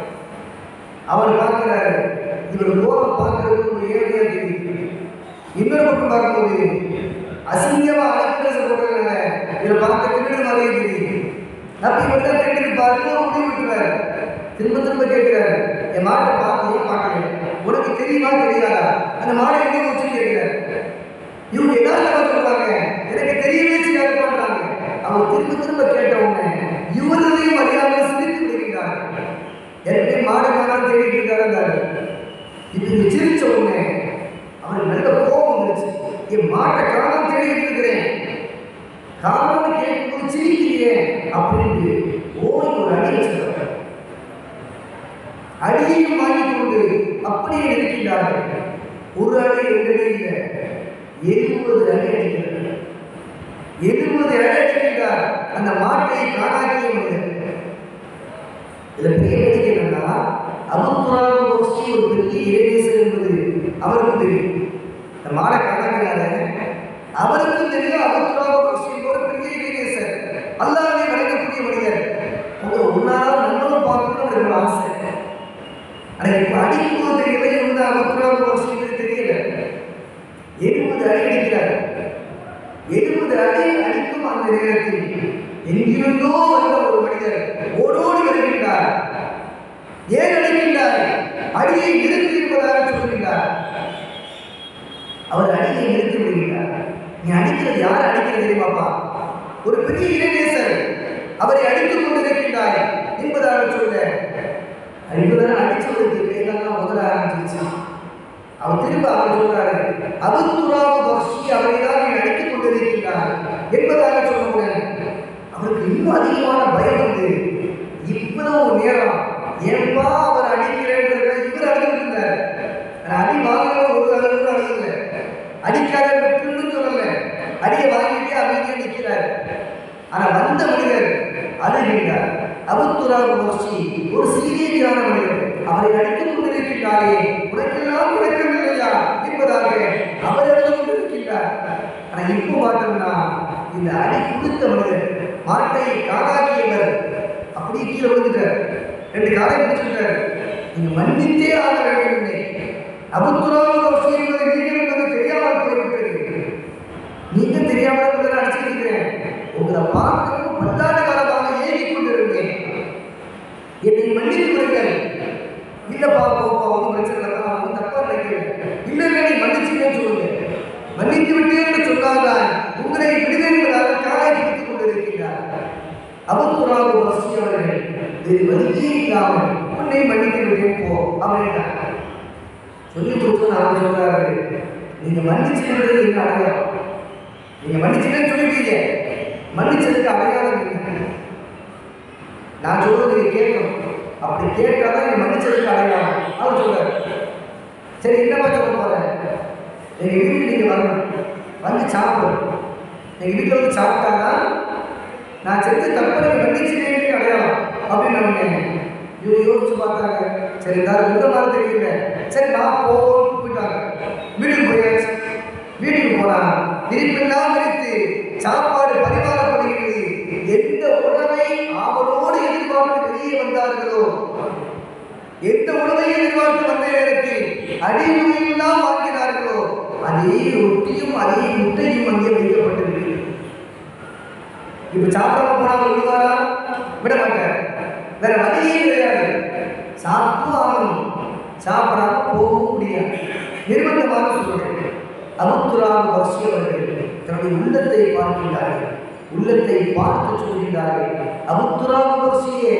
அவர் பார்க்கிறாரு இவர் கோபம் பார்க்கறதுக்கு ஒரு ஏழையா தெரியுது இன்னொரு பக்கம் பார்க்கும்போது அசிங்கமா அலக்கிற சொல்றாங்க இவர் பார்க்க திருடு மாதிரியே தெரியுது அப்படி வந்து திருட்டு பார்த்து முடிவு விட்டுறாரு திரும்ப திரும்ப கேட்கிறாரு என் மாட்டை பார்த்து பார்க்கல உனக்கு தெரியுமா தெரியாதா அந்த மாடை எங்கே வச்சு கேட்கிறாரு இவங்க எதாவது சொல்றாங்க எனக்கு தெரியவே செய்யாது பண்றாங்க அவர் திரும்ப திரும்ப கேட்ட உடனே இவரையும் அறியாமல் சிரித்து விடுகிறார் எனக்கு மாடு மாடான்னு தேடிட்டு இருக்காரு இப்ப இங்க சிரிச்ச உடனே அவருக்கு நல்ல கோபம் வந்துருச்சு என் மாட்டை காணாம தேடிட்டு இருக்கிறேன் காரணம் கேட்கும்போது சிரிக்கிறியே அப்படின்ட்டு ஓடி ஒரு அடி வச்சிருக்காங்க அடியையும் வாங்கி கொண்டு அப்படியே இருக்கின்றார்கள் ஒரு அடி ரெண்டு அடி இல்லை எழுபது அடி அடிக்கிறார் எழுபது அடி அடிக்கின்றார் அந்த மாட்டை காணாக்கிய மனிதர் இதுல பெரிய வேடிக்கை என்னன்னா அபுத்துராக கோஷ்டி ஒரு பெரிய இறைநேசர் என்பது அவருக்கும் தெரியும் இந்த மாடை காணாக்கிறாரு அவருக்கும் தெரியும் அபுத்துராக கோஷ்டி ஒரு பெரிய இறைநேசர் அல்லாவே வணங்கக்கூடிய மனிதர் அவங்க உன்னால நம்மளும் பார்க்கணும் அவருக்கு ஆசை ஆனா இப்ப அடிக்கும்போது தெரியல இவங்க அபுத்துராக கோஷ்டி தெரியல எழுபது அடி அடிக்கிறார் எழுபது அடி அடிக்கும் அந்த நேரத்தில் எங்கிருந்தோ வந்த ஒரு மனிதர் ஓடோடி வருகின்றார் ஏன் அடிக்கின்றார் அடியை நிறுத்தி இருப்பதாக சொல்கின்றார் அவர் அடியை நிறுத்தி விடுகின்றார் நீ அடிக்கிறது யார் அடிக்கிறது தெரியுமாப்பா ஒரு பெரிய இளைஞர் அவரை அடித்துக் கொண்டிருக்கின்றார் என்பதாக சொல்ல என்பதாக அடிச்சவருக்கு கையெல்லாம் முதல ஆரம்பிச்சிருச்சு அவர் திரும்ப அவர் சொல்றாரு அபுத்துராவு பக்ஷி அவரை தான் நீ அடித்துக் கொண்டிருக்கின்றார் என்பதாக சொன்னவுடன் அவருக்கு இன்னும் அதிகமான பயம் வந்து இவ்வளவு நேரம் ஏன்பா அவர் அடிக்கிறேன்றத இவர் அடிக்கிட்டு இருந்தார் அடிக்காத வெற்றுன்னு சொல்லல அடியை வாங்கிட்டே அமைதியா நிற்கிறார் ஆனா வந்த மனிதர் அழுகின்றார் அபுத்துராவு மோசி ஒரு சீரியஸான மனிதர் அவரை அடித்துக் கொண்டிருக்கின்றாரே உனக்கெல்லாம் விளக்கம் இல்லையா என்பதாக அவர் எழுந்து கொண்டிருக்கின்றார் ஆனா இப்போ பார்த்தோம்னா இந்த அடி கொடுத்த மனிதர் மாட்டை காலாக்கியவர் அப்படியே கீழே விழுந்துட்டார் ரெண்டு காலை பிடிச்சிட்டார் நீங்க மன்னித்தே ஆக வேண்டும் அபுத்துராவு மோசி என்பதை நீங்கள் என்பது தெரியாமல் போய்விட்டது நீங்க தெரியாம இருக்கிறத அடிச்சிருக்கிறேன் உங்களை பார்க்கவும் பத்தாண்டு காலமாக ஏகி கொண்டிருந்தேன் என்னை மன்னித்து விடுங்கள் இல்லப்பா போப்பா ஒன்றும் பிரச்சனை இல்லை நான் ஒன்றும் தப்பா நினைக்கிறேன் இல்லை இல்லை நீ மன்னிச்சுக்கன்னு சொல்லுங்க மன்னித்து விட்டேன் சொன்னால்தான் உங்களை விடுவேன் என்பதாக காலை பிடித்துக் கொண்டிருக்கிறார் அவத்துறாவு வசி அவர்கள் வேறு வழியே இல்லாமல் உன்னை மன்னித்து விட்டேன் போ அப்படின்ட்டார் சொல்லி கொடுத்து அவர் சொல்றாரு நீங்க மன்னிச்சுக்கிறது என்ன அடையாளம் நீங்க மன்னிச்சுட்டேன்னு சொல்லிட்டீங்க மன்னிச்சதுக்கு அடையாளம் என்ன நான் சொல்றது நீங்க கேட்கணும் அப்படி கேட்டாதான் நீங்க மன்னிச்சதுக்கு அடையாளம் அவர் சொல்றாரு சரி என்னப்பா சொல்ல போறேன் எங்க வீட்டுக்கு நீங்க வரணும் வந்து சாப்பிடணும் எங்க வீட்டில் வந்து சாப்பிட்டாதான் நான் செஞ்ச தப்பு நீங்க மன்னிச்சுட்டேன்னு அடையாளம் அப்படின்னு நான் இவங்க யோசிச்சு பார்த்தாங்க சரி எல்லாரும் இந்த மாதிரி தெரியல சரி நான் போவோம்னு போயிட்டாங்க வீட்டுக்கு போயாச்சு வீட்டுக்கு போனா திருப்பெல்லாம் வைத்து சாப்பாடு பரிமாறப்படுகிறது எந்த உணவை ஆவலோடு எதிர்பார்த்து வெளியே வந்தார்களோ எந்த உணவை எதிர்பார்த்து வந்த நேரத்தில் அடிமுறையெல்லாம் வாங்கினார்களோ அதே ரொட்டியும் அதே முட்டையும் அங்கே வைக்கப்பட்டிருக்கு இப்ப சாப்பிடாம போனா விடுவாரா விட மாட்டார் வேற வழியே கிடையாது சாப்பிட்டு ஆகணும் சாப்பிடாம போகவும் முடியாது நிர்பந்தமாக சொல்றேன் அபுத்துராம் வசி அவர்கள் தன்னுடைய உள்ளத்தை பார்க்கின்றார்கள் உள்ளத்தை பார்த்து சொல்கின்றார்கள் அபுத்துராம் வசியே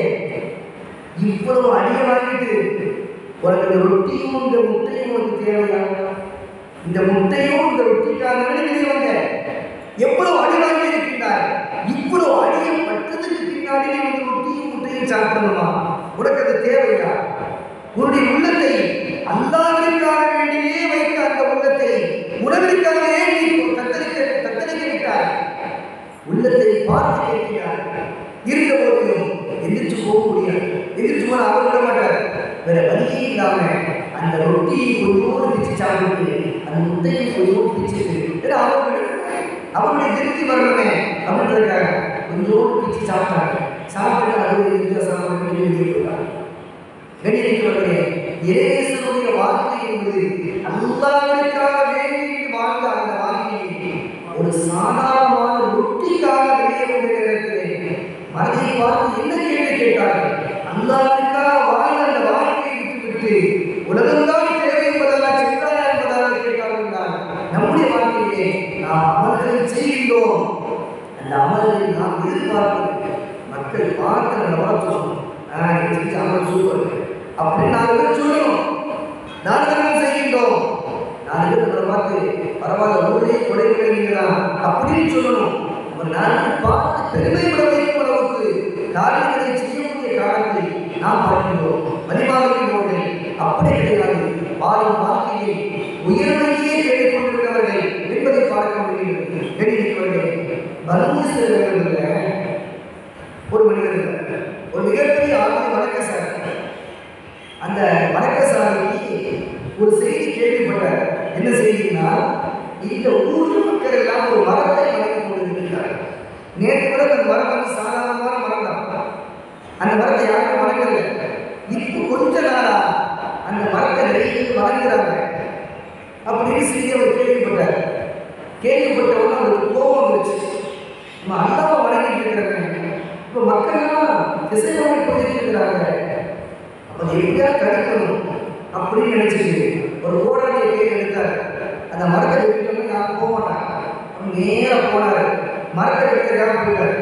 இவ்வளவு அடிய வாங்கிட்டு உனக்கு இந்த ரொட்டியும் இந்த முட்டையும் உனக்கு தேவையா இந்த முட்டையும் இந்த ரொட்டிக்காக வெளியே வந்த எவ்வளவு அடி வாங்கி இருக்கின்றார் இவ்வளவு அடியை பட்டதுக்கு பின்னாடி நீ வந்து ரொட்டியும் முட்டையும் சாப்பிடணுமா உனக்கு அது தேவையா உன்னுடைய உள்ளத்தை அல்லாவிற்காக வேண்டியே வைத்த அந்த உள்ளத்தை உணவிற்காகவே நீ தத்தளிக்க தத்தளிக்க விட்டாய் உள்ளத்தை பார்த்து கேட்கிறார் இருந்த போதிலும் எந்திரிச்சு போக முடியாது எந்திரிச்சு போன அவர் விட மாட்டார் வேற வழியே இல்லாம அந்த ரொட்டியை கொஞ்சோடு பிச்சு சாப்பிட்டு அந்த முட்டையை கொஞ்சோடு பிச்சுட்டு ஏன்னா அவர்கள் அவருடைய திருப்தி வரணுமே அப்படின்றதுக்காக கொஞ்சோடு பிச்சு சாப்பிட்டாங்க சாப்பிட்டு அது இந்த சாப்பிட்டு வெளியே போயிட்டாங்க கணிதர்களே இறைவனுடைய வார்த்தை என்பது அல்லாவிற்காக வேண்டி வாழ்ந்த அந்த வாழ்க்கையை ஒரு சாதாரணமான ரொட்டிக்காக வெளியே வந்த நேரத்திலே மனதை பார்த்து என்ன கேள்வி கேட்டார்கள் அல்லாவிற்காக வாழ்ந்த அந்த வாழ்க்கையை விட்டுவிட்டு உலகம்தான் தேவை என்பதாக சென்றாயா என்பதாக கேட்டார்கள் என்றால், நம்முடைய வாழ்க்கையிலே நாம் அமல்களை செய்கின்றோம் அந்த அமல்களை நாம் எதிர்பார்ப்பது மக்கள் பார்த்து நம்ம சொல்லணும் ஆ நீங்க செஞ்ச அமல் சூப்பர் அப்படின்னு நாலு பேர் சொல்லணும் நாலு பேரும் செய்கின்றோம் நாலு பேர் நம்மளை பார்த்து பரவாயில்ல ஊரே கொடைகளை நீங்களாம் அப்படின்னு சொல்லணும் ஒரு நாலு பார்த்து பெருமைப்பட வைக்கும் அளவுக்கு காரியங்களை செய்யக்கூடிய காலத்தை நாம் பார்க்கின்றோம் மதிமாகின்றோம் அப்படி கிடையாது வாழும் வாழ்க்கையை உயர்வையே தேடிக் கொண்டிருக்கிறவர்கள் என்பதை பார்க்க முடிகிறது தெரிவிக்கிறவர்கள் பலமீஸ்வரர்கள் ஒரு மனிதர் இருந்தார். ஒரு மிகப்பெரிய ஆளுமை வணக்கசாரி அந்த வணக்கசாலிக்கு ஒரு செய்தி கேள்விப்பட்டார் என்ன செய்தின்னா இந்த ஊர் மக்கள் எல்லாம் ஒரு மரத்தை வணங்கி கொண்டிருக்கிறார் நேற்று கூட அந்த மரம் வந்து சாதாரணமான மரம் தான் அந்த மரத்தை யாரும் வணங்கல இப்போ கொஞ்ச நாளா அந்த மரத்தை நிறைய வணங்குறாங்க அப்படின்னு செய்தி அவர் கேள்விப்பட்டார் கேள்விப்பட்ட உடனே அவருக்கு கோபம் வந்துருச்சு நம்ம அல்லாவை வணங்கிட்டு இருக்கிறாங்க இப்போ மக்கள்லாம் திசை நோக்கி போயிட்டு இருக்கிறாங்க அப்போ எப்படியா தடுக்கணும் அப்படின்னு நினைச்சிட்டு ஒரு போராட்டிய கையில் எடுத்தார் அந்த மரத்தை வெட்டிட்டோம்னா யாரும் போக மாட்டாங்க அவர் நேரா போனார் மரத்தை வெட்டுறதுக்காக போயிட்டார்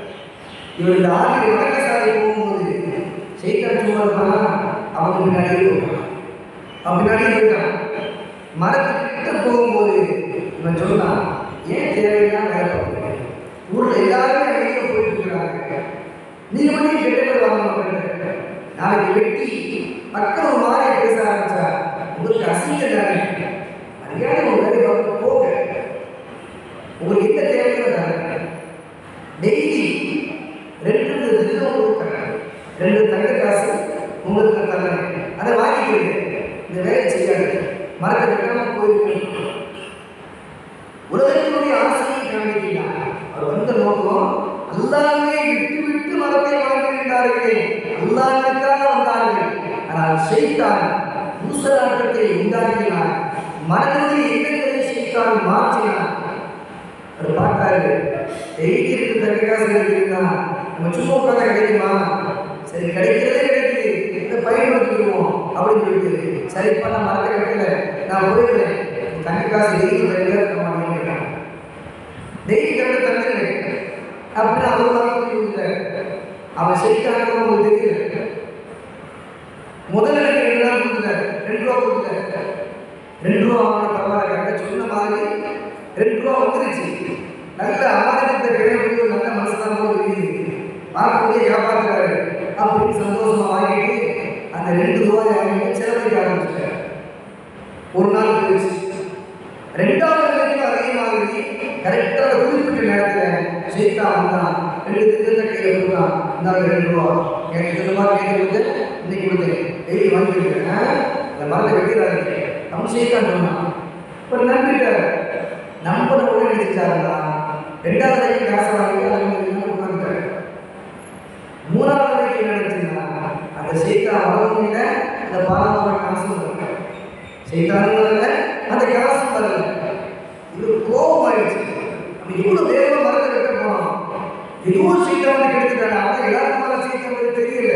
இவர் இந்த ஆகிய வடக்கசாலை போகும்போது செய்தான் சும்மா இருப்பானா அவங்க பின்னாடியே போவான் அவன் பின்னாடியே போயிட்டான் மரத்துக்கிட்ட போகும்போது இவன் சொன்னான் ஏன் தேவையில்லாம் வேலை பார்க்குறீங்க ஊரில் எல்லாருமே வெளியே போயிட்டு இருக்கிறாங்க நீங்க மட்டும் கெட்ட பேர் வாங்க மாட்டேங்க நாளைக்கு வெட்டி மக்கள் ஒரு மாதிரி பேச ஆரம்பிச்சா உங்களுக்கு அசிங்கம் தானே மரியாதை ஒரு வேலை அவங்க போங்க உங்களுக்கு என்ன தேவையோ தாங்க டெய்லி ரெண்டு தினம் உங்களுக்கு தரேன் ரெண்டு தங்க காசு உங்களுக்கு தரேன் அதை வாங்கிக்கிறீங்க இந்த வேலையை செய்யாது மறக்க வைக்காம போயிருக்கீங்க உலகத்தினுடைய ஆசையை காண்பிக்கிறார் அவர் வந்த நோக்கம் அல்லாமே விட்டு விட்டு மரத்தை வளர்க்கின்றார்களே அல்லாஹ்வுக்காக வந்தார்கள் ஆனால் ஷைத்தான் ஊசலாட்டத்தை உண்டாக்கினார் மனதினுடைய எண்ணங்களை ஷைத்தான் மாற்றினார் அவர் பார்த்தாரு டெய்லி இருக்கு தங்க காசு கிடைக்குதுன்னா நம்ம சும்மா உட்காந்தா கிடைக்குமா சரி கிடைக்கிறதே கிடைக்குது இந்த பயன்படுத்திக்குவோம் அப்படின்னு சொல்லிட்டு சரி பண்ண மறக்க கிடைக்கல நான் போயிடுறேன் தங்க காசு டெய்லி தங்க இருக்க மாட்டேங்கிறேன் டெய்லி கரெக்டாக தந்துடுறேன் அப்படின்னு அவர் வாங்கி கொடுத்தாரு அவன் செய்தாங்க உங்களுக்கு தெரியல முதல்ல எனக்கு ரெண்டு நாள் கொடுத்தாரு ரெண்டு ரூபா கொடுத்தாரு ரெண்டு ரூபா வாங்கின பரவாயில்ல கரெக்டாக சொன்ன மாதிரி ரெண்டு ரூபா வந்துருச்சு நல்ல அமானியத்தை கிடைக்கக்கூடிய ஒரு நல்ல மனசுதான் போல தெரியுது பார்க்கக்கூடிய வியாபாரக்காரர் அப்படின்னு சந்தோஷமா வாங்கிட்டு அந்த ரெண்டு ரூபாய் வாங்கிட்டு செலவழிக்க ஆரம்பிச்சிட்டார் ஒரு நாள் போயிடுச்சு ரெண்டாவது நாளைக்கு அதே மாதிரி கரெக்டாக குறிப்பிட்ட நேரத்தில் சீதா வந்தான் ரெண்டு திட்டத்தை கையில் கொடுத்தான் இந்தாங்க ரெண்டு ரூபா எனக்கு இந்த மாதிரி கையில் கொடுத்து இன்னைக்கு கொடுத்தேன் டெய்லி வாங்கிக்கிறேன் இந்த மரத்தை வெட்டிடாதீங்க அவன் சீதா சொன்னான் இப்போ நம்பிட்டார் நம்பின உடனே நினைச்சாருன்னா ரெண்டாவது நாளைக்கு காசை வாங்கிட்டு அதை வந்து உட்காந்துட்டாரு மூணாவது நாளைக்கு என்ன நினைச்சுன்னா அந்த சீதா வரவும் இல்லை அந்த பாலாவோட காசும் வரல சீதாவும் வரல அந்த காசும் வரல இது கோபம் ஆயிடுச்சு நம்ம இவ்வளவு வேகமா மரத்தை வெட்ட போனோம் இதுவும் சீட்டை வந்து கெடுத்துட்டாங்க அவன் எல்லாருக்கும் வர சீட்டை வந்து தெரியல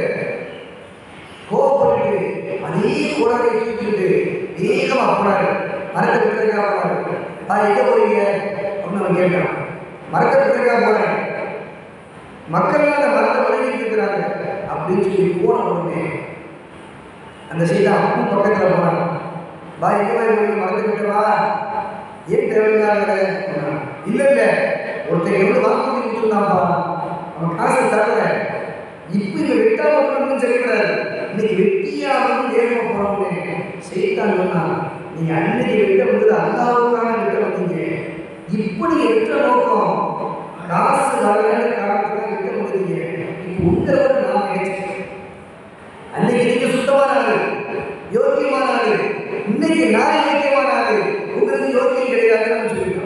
கோபப்பட்டு அதே குழந்தை தூக்கிட்டு வேகமா போனாரு மரத்தை வெட்டுறதுக்காக போனாரு நான் எங்க போறீங்க அப்படின்னு அவன் கேட்டான் மரத்தை வெட்டுறதுக்காக போறேன் மக்கள் அந்த மரத்தை வணங்கிட்டு இருக்கிறாங்க அப்படின்னு சொல்லி போன உடனே அந்த சீதா அப்பவும் பக்கத்துல போனான் வா எங்க போய் உங்களுக்கு மரத்தை வெட்டவா ஏன் தேவையில்லாத இல்ல இல்ல ஒருத்தன் எவ்வளவு வாக்குறுதி கொடுத்துருந்தாப்பா அவன் காசு தரல இப்ப இங்க வெட்டாம போகணும்னு சொல்லக்கூடாது இன்னைக்கு வெட்டியாகணும் வேகமா போறோம்னு செய்தான் சொன்னா நீங்க அன்னைக்கு வெட்ட வந்தது அல்லாவுக்கான வெட்ட வந்தீங்க இப்படி வெட்ட நோக்கம் காசு வரலான காரணத்துல வெட்ட முடியுங்க இப்போ உங்களோட நான் நினைச்சேன் அன்னைக்கு நீங்க சுத்தமான ஆளு யோக்கியமான ஆளு இன்னைக்கு நான் யோக்கியமான ஆளு உங்களுக்கு யோக்கியம் கிடையாதுன்னு சொல்லிட்டோம்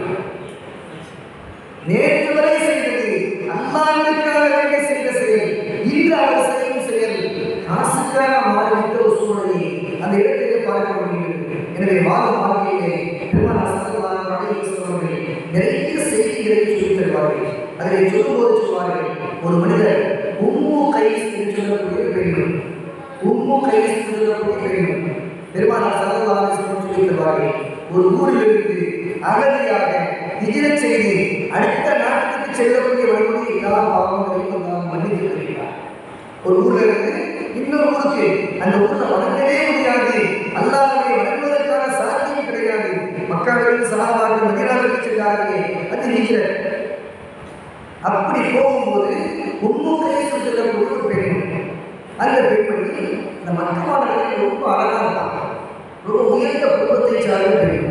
நேற்று வரை செய்தது அல்லாவிற்காக வேண்டிய செய்த செயல் இன்று அவர் செய்யும் செயல் காசுக்காக மாறிவிட்ட ஒரு சூழலை அந்த இடத்திலே பார்க்க முடிகிறது எனவே வாழும் வாழ்க்கையிலே பெருமாள் சத்தமான அவர்கள் நிறைய செய்திகளை சொல்லித் தருவார்கள் அதை சொல்லும்போது சொல்வார்கள் ஒரு மனிதர் உம்மு கைஸ் என்று சொல்லக்கூடிய பெண்மணி உம்மு கைஸ் என்று சொல்லக்கூடிய பெண்மணி பெருமாள் சல்லல்லாஹு சொல்லி தருவார்கள் ஒரு ஊரிலிருந்து அகதியாக ஹிஜ்ரத் செய்து அடுத்த நாட்டுக்கு செல்லக்கூடிய வழிமுறை எல்லா பாவங்களையும் நாம் மன்னித்து வருகிறார் ஒரு ஊர்ல இருந்து இன்னொரு ஊருக்கு அந்த ஊர்ல வணங்கவே முடியாது அல்லாஹ்வை வணங்குவதற்கான சாத்தியம் கிடையாது மக்கள் சலாவார்கள் மதினாவிற்கு சென்றார்களே அது ஹிஜ்ரத் அப்படி போகும்போது உண்முகையை சொல்லக்கூடிய ஒரு பெண்மணி அந்த பெண்மணி இந்த மக்கள் ரொம்ப அழகா இருப்பாங்க ரொம்ப உயர்ந்த குடும்பத்தை சார்ந்த பெண்மணி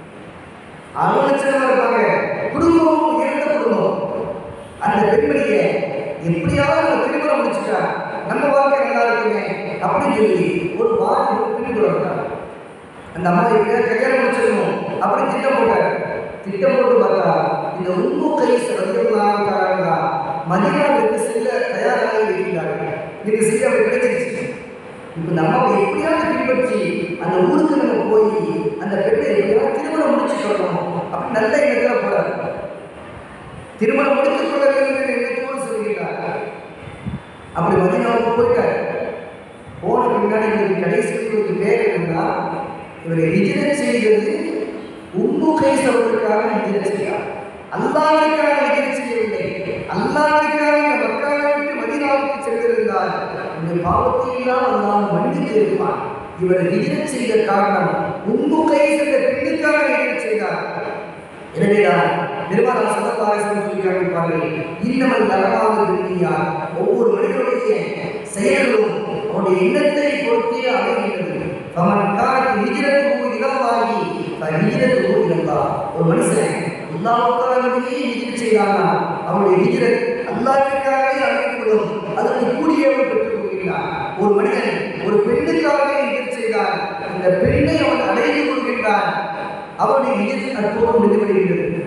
அருணச்சலமா இருப்பாங்க குடும்பமும் உயர்ந்த குடும்பம் அந்த பெண்மணியை எப்படியாவது நம்ம திருமணம் முடிச்சுட்டா நம்ம வாழ்க்கை நல்லா இருக்குமே அப்படின்னு சொல்லி ஒரு வாரி பின்தொடர்ந்தார் அந்த அம்மா எப்படியா கல்யாணம் முடிச்சிடணும் அப்படி திட்டம் போட்டார் திட்டம் போட்டு பார்த்தா இந்த உண்மை கை சந்தர்ப்பமாக மதினாவிற்கு செல்ல தயாராக இருக்கிறார்கள் இது செய்ய அவர் கிடைச்சிருச்சு இப்போ நம்ம எப்படியாவது பின்பற்றி அந்த ஊருக்கு நம்ம போய் அந்த பெண்ணை எப்படியாவது திருமணம் முடிச்சு சொல்லணும் அப்படி நல்ல எண்ணத்தில் போறாரு திருமணம் முடித்துக் கொள்ள வேண்டும் என்ற எண்ணத்தோடு சொல்கிறார் அப்படி மதினாவுக்கு போயிட்டார் போன பின்னாடி இவருக்கு கடைசி இவருக்கு பேர் என்னன்னா இவர் ஹிஜ்ரத் செய்தது உம்மு கைஸ் அவர்களுக்காக ஹிஜ்ரத் செய்தார் அல்லாவிற்காக ஹிஜ்ரத் செய்யவில்லை அல்லாவிற்காக இந்த மக்காவை விட்டு மதீனாவுக்கு சென்றிருந்தால் இந்த பாவத்தை எல்லாம் அல்லாஹ் மன்னித்து இருப்பான் இவர் ஹிஜ்ரத் செய்த காரணம் உம்மு கைஸ் என்ற பெண்ணுக்காக ஹிஜ்ரத் செய்தார் எனவேதான் நிர்வாக சதபாரசம் சொல்லி காண்பிப்பார்கள் இன்னமல் நலமாக துன்யா ஒவ்வொரு மனிதனுடைய செயல்களும் அவனுடைய எண்ணத்தை பொறுத்தே அமைகின்றது அவன் காலத்து ஹிஜ்ரத்து இலவாகி ஹிஜ்ரத்து இலவா ஒரு மனுஷன் அல்லாவுக்காகவே ஹிஜ்ரத் செய்தானா அவனுடைய ஹிஜ்ரத் அல்லாஹ்வுக்காகவே அழைக்கப்படும் அதற்கு கூடியவன் பெற்றுக் கொள்கிறான் ஒரு மனிதன் ஒரு பெண்ணுக்காகவே ஹிஜ்ரத் செய்தான் அந்த பெண்ணை அவன் அடைந்து கொள்கின்றான் அவனுடைய ஹிஜ்ரத் அற்புதம் முடிந்து விடுகிறது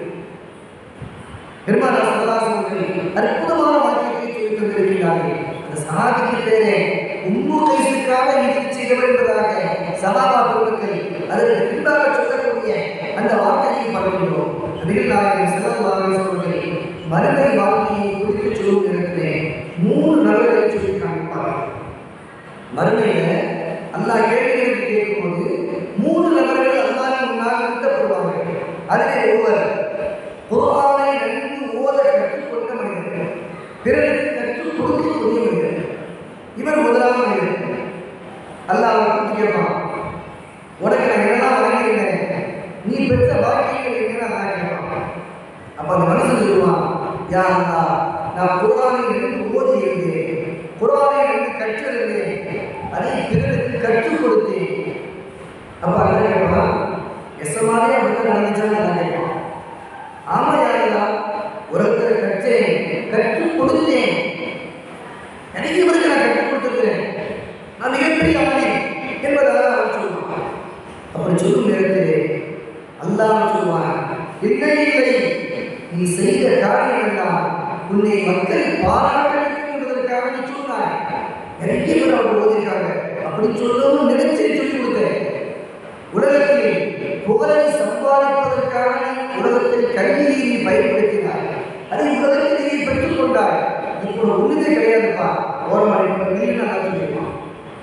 பெருமாள் சல்லாசம் அவர்கள் அற்புதமான வாக்கியத்தை சொல்லி தந்திருக்கிறார்கள் அந்த சஹாபிக்கு பேரே உம்மு கைசுக்காக ஹிஜ்ரத் செய்தவர் என்பதாக சஹாபா பெருமக்கள் அதற்கு பின்பாக சொல்லக்கூடிய அந்த வார்த்தையை பார்க்கின்றோம் நபிகள் நாயகம் ஸல்லல்லாஹு அலைஹி வஸல்லம் மறுமை வாழ்க்கையை குறித்து சொல்லும் நேரத்திலே மூணு நபர்களை சொல்லி காண்பிப்பார்கள் மறுமையில அல்லாஹ் கேள்விகளுக்கு கேட்கும்போது மூணு நபர்கள் அல்லாஹ் முன்னால் நிறுத்தப்படுவார்கள் அதிலே ஒருவர் குர்ஆனை நன்கு ஓத கற்றுக்கொண்ட மனிதர் பிறருக்கு கற்றுக் கொடுக்கக்கூடிய மனிதர் இவர் முதலாவது மனிதர் அல்லாஹ் அவரை கூப்பிட்டு கேட்பான் உனக்கு நான் என்னெல்லாம் வழங்கியிருந்தேன் நீ பெற்ற பாக்கியங்கள் என்ன நான் கேட்பான் அப்ப அந்த மனுஷன் சொல்லுவான் யா அல்லாஹ் நான் குர்ஆனை நன்கு ஓதி இருந்தேன் குர்ஆனை நன்கு கற்றிருந்தேன் அதை பிறருக்கு கற்றுக் கொடுத்தேன் அப்ப அல்ல கேட்பான் எசமாவே அப்படித்தான் நடந்துச்சான்னு நான் கேட்பான் ஆமா யாரா உலகத்துல கற்றேன் கற்றுக் கொடுத்தேன் நிறைய பேருக்கு நான் கற்றுக் கொடுத்துருக்கிறேன் நான் மிகப்பெரிய ஆணி என்பதாக அவன் சொல்லுவான் அப்படி சொல்லும் நேரத்திலே அல்லாஹ் சொல்வான் இல்லை இல்லை நீ செய்த காரியம் எல்லாம் உன்னை மக்கள் பாராட்ட வேண்டும் என்பதற்காக நீ சொன்னாய் நிறைய பேர் அவர் ஓதிருக்காங்க அப்படி சொல்லவும் நினைச்சு சொல்லி கொடுத்தேன் உலகத்தில் புகழை சம்பாதிப்பதற்காக நீ உலகத்தில் கல்வியை நீ பயன்படுத்தினாய் அதை உலகத்தில் நீ பெற்றுக் கொண்டாய் இப்போ உறுதி கிடையாதுப்பா ஓரமாக இப்போ நீ நல்லா சொல்லியிருப்பான்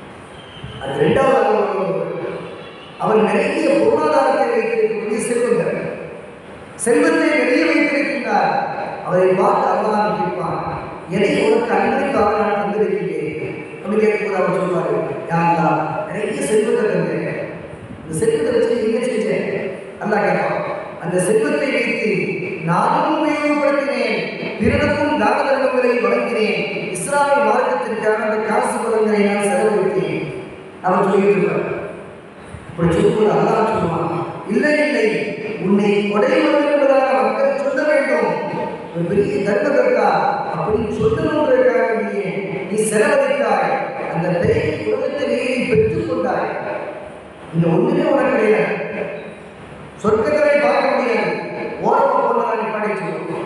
அது ரெண்டாவது அலுவலகம் அவன் நிறைய பொருளாதாரத்தை வைத்திருக்கக்கூடிய செல்வந்தர் செல்வத்தை நிறைய வைத்திருக்கின்றார் அவரை பார்த்து அல்லாஹ் கேட்பான் எதை உனக்கு அன்பளிப்பாக நான் தந்திருக்கிறேன் அப்படி கேட்கும்போது அவர் சொல்வார் யாருந்தா நிறைய செல்வத்தை தந்தேன் இந்த செல்வத்தை வச்சு நீங்க செஞ்சேன் அல்லாஹ் கேட்பான் அந்த செல்வத்தை வைத்து நானும் உபயோகப்படுத்தினேன் பிறருக்கும் தான தர்மங்களை வழங்கினேன் இஸ்லாமிய மார்க்கத்திற்கான அந்த காசு பலன்களை நான் செலவழித்தேன் அவர் சொல்லிட்டு இருப்பார் அப்படி சொல்லும்போது அல்லாஹ் சொல்லுவான் இல்லை இல்லை உன்னை கொடைவது என்பதாக மக்கள் சொல்ல வேண்டும் ஒரு பெரிய தர்மதற்கா அப்படின்னு சொல்லணுன்றதுக்காக நீ நீ செலவழித்தாய் அந்த பெயரை உலகத்திலே நீ பெற்றுக் கொண்டாய் இந்த ஒண்ணுமே உனக்கு கிடையாது சொர்க்கத்தை பார்க்க முடியாது ஓரமா போனதான் நிப்பாடி சொல்லுவோம்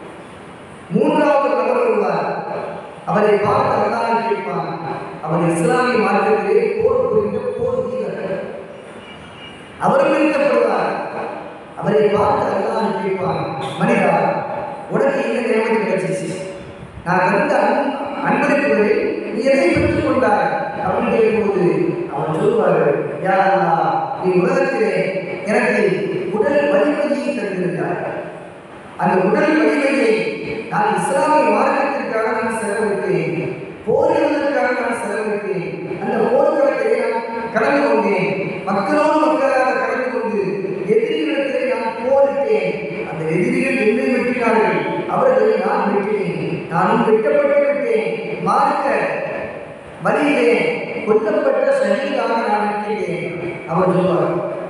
மூன்றாவது நபர் வருவார் அவரை பார்த்து அல்லாஹ் கேட்பான் அவர் இஸ்லாமிய மார்க்கத்திலே போர் புரிந்த போர் வீரர் அவரும் நிறுத்தப்படுவார் அவரை பார்த்து அல்லாஹ் கேட்பான் மனிதா உனக்கு என்ன நியமதி கிடைச்சிச்சு நான் தந்த அன்- அன்பளிப்புகளில் நீ எதை பெற்றுக் கொண்டாய் அப்படின்னு கேட்கும்போது அவன் சொல்லுவார் யா அல்லாஹ், நீ உலகத்திலே எனக்கு உடல் வலிமையை தந்திருந்தாய் அந்த உடல் வலிமையை நான் இஸ்லாமிய மார்க்கத்திற்காக நான் செலவழித்தேன் போரிடுவதற்காக நான் செலவழித்தேன் அந்த போர்க்களத்தை நான் கடந்து கொண்டேன் மக்களோடு மக்களாக கடந்து கொண்டு எதிரிகளிடத்திலே நான் போரிட்டேன் அந்த எதிரிகள் என்னை வெட்டினார்கள் அவர்களை நான் வெட்டினேன் நானும் வெட்டப்பட்டு விட்டேன் மார்க்க வழியிலே கொல்லப்பட்ட சகிதாக நான் இருக்கிறேன் அவர் சொல்வார்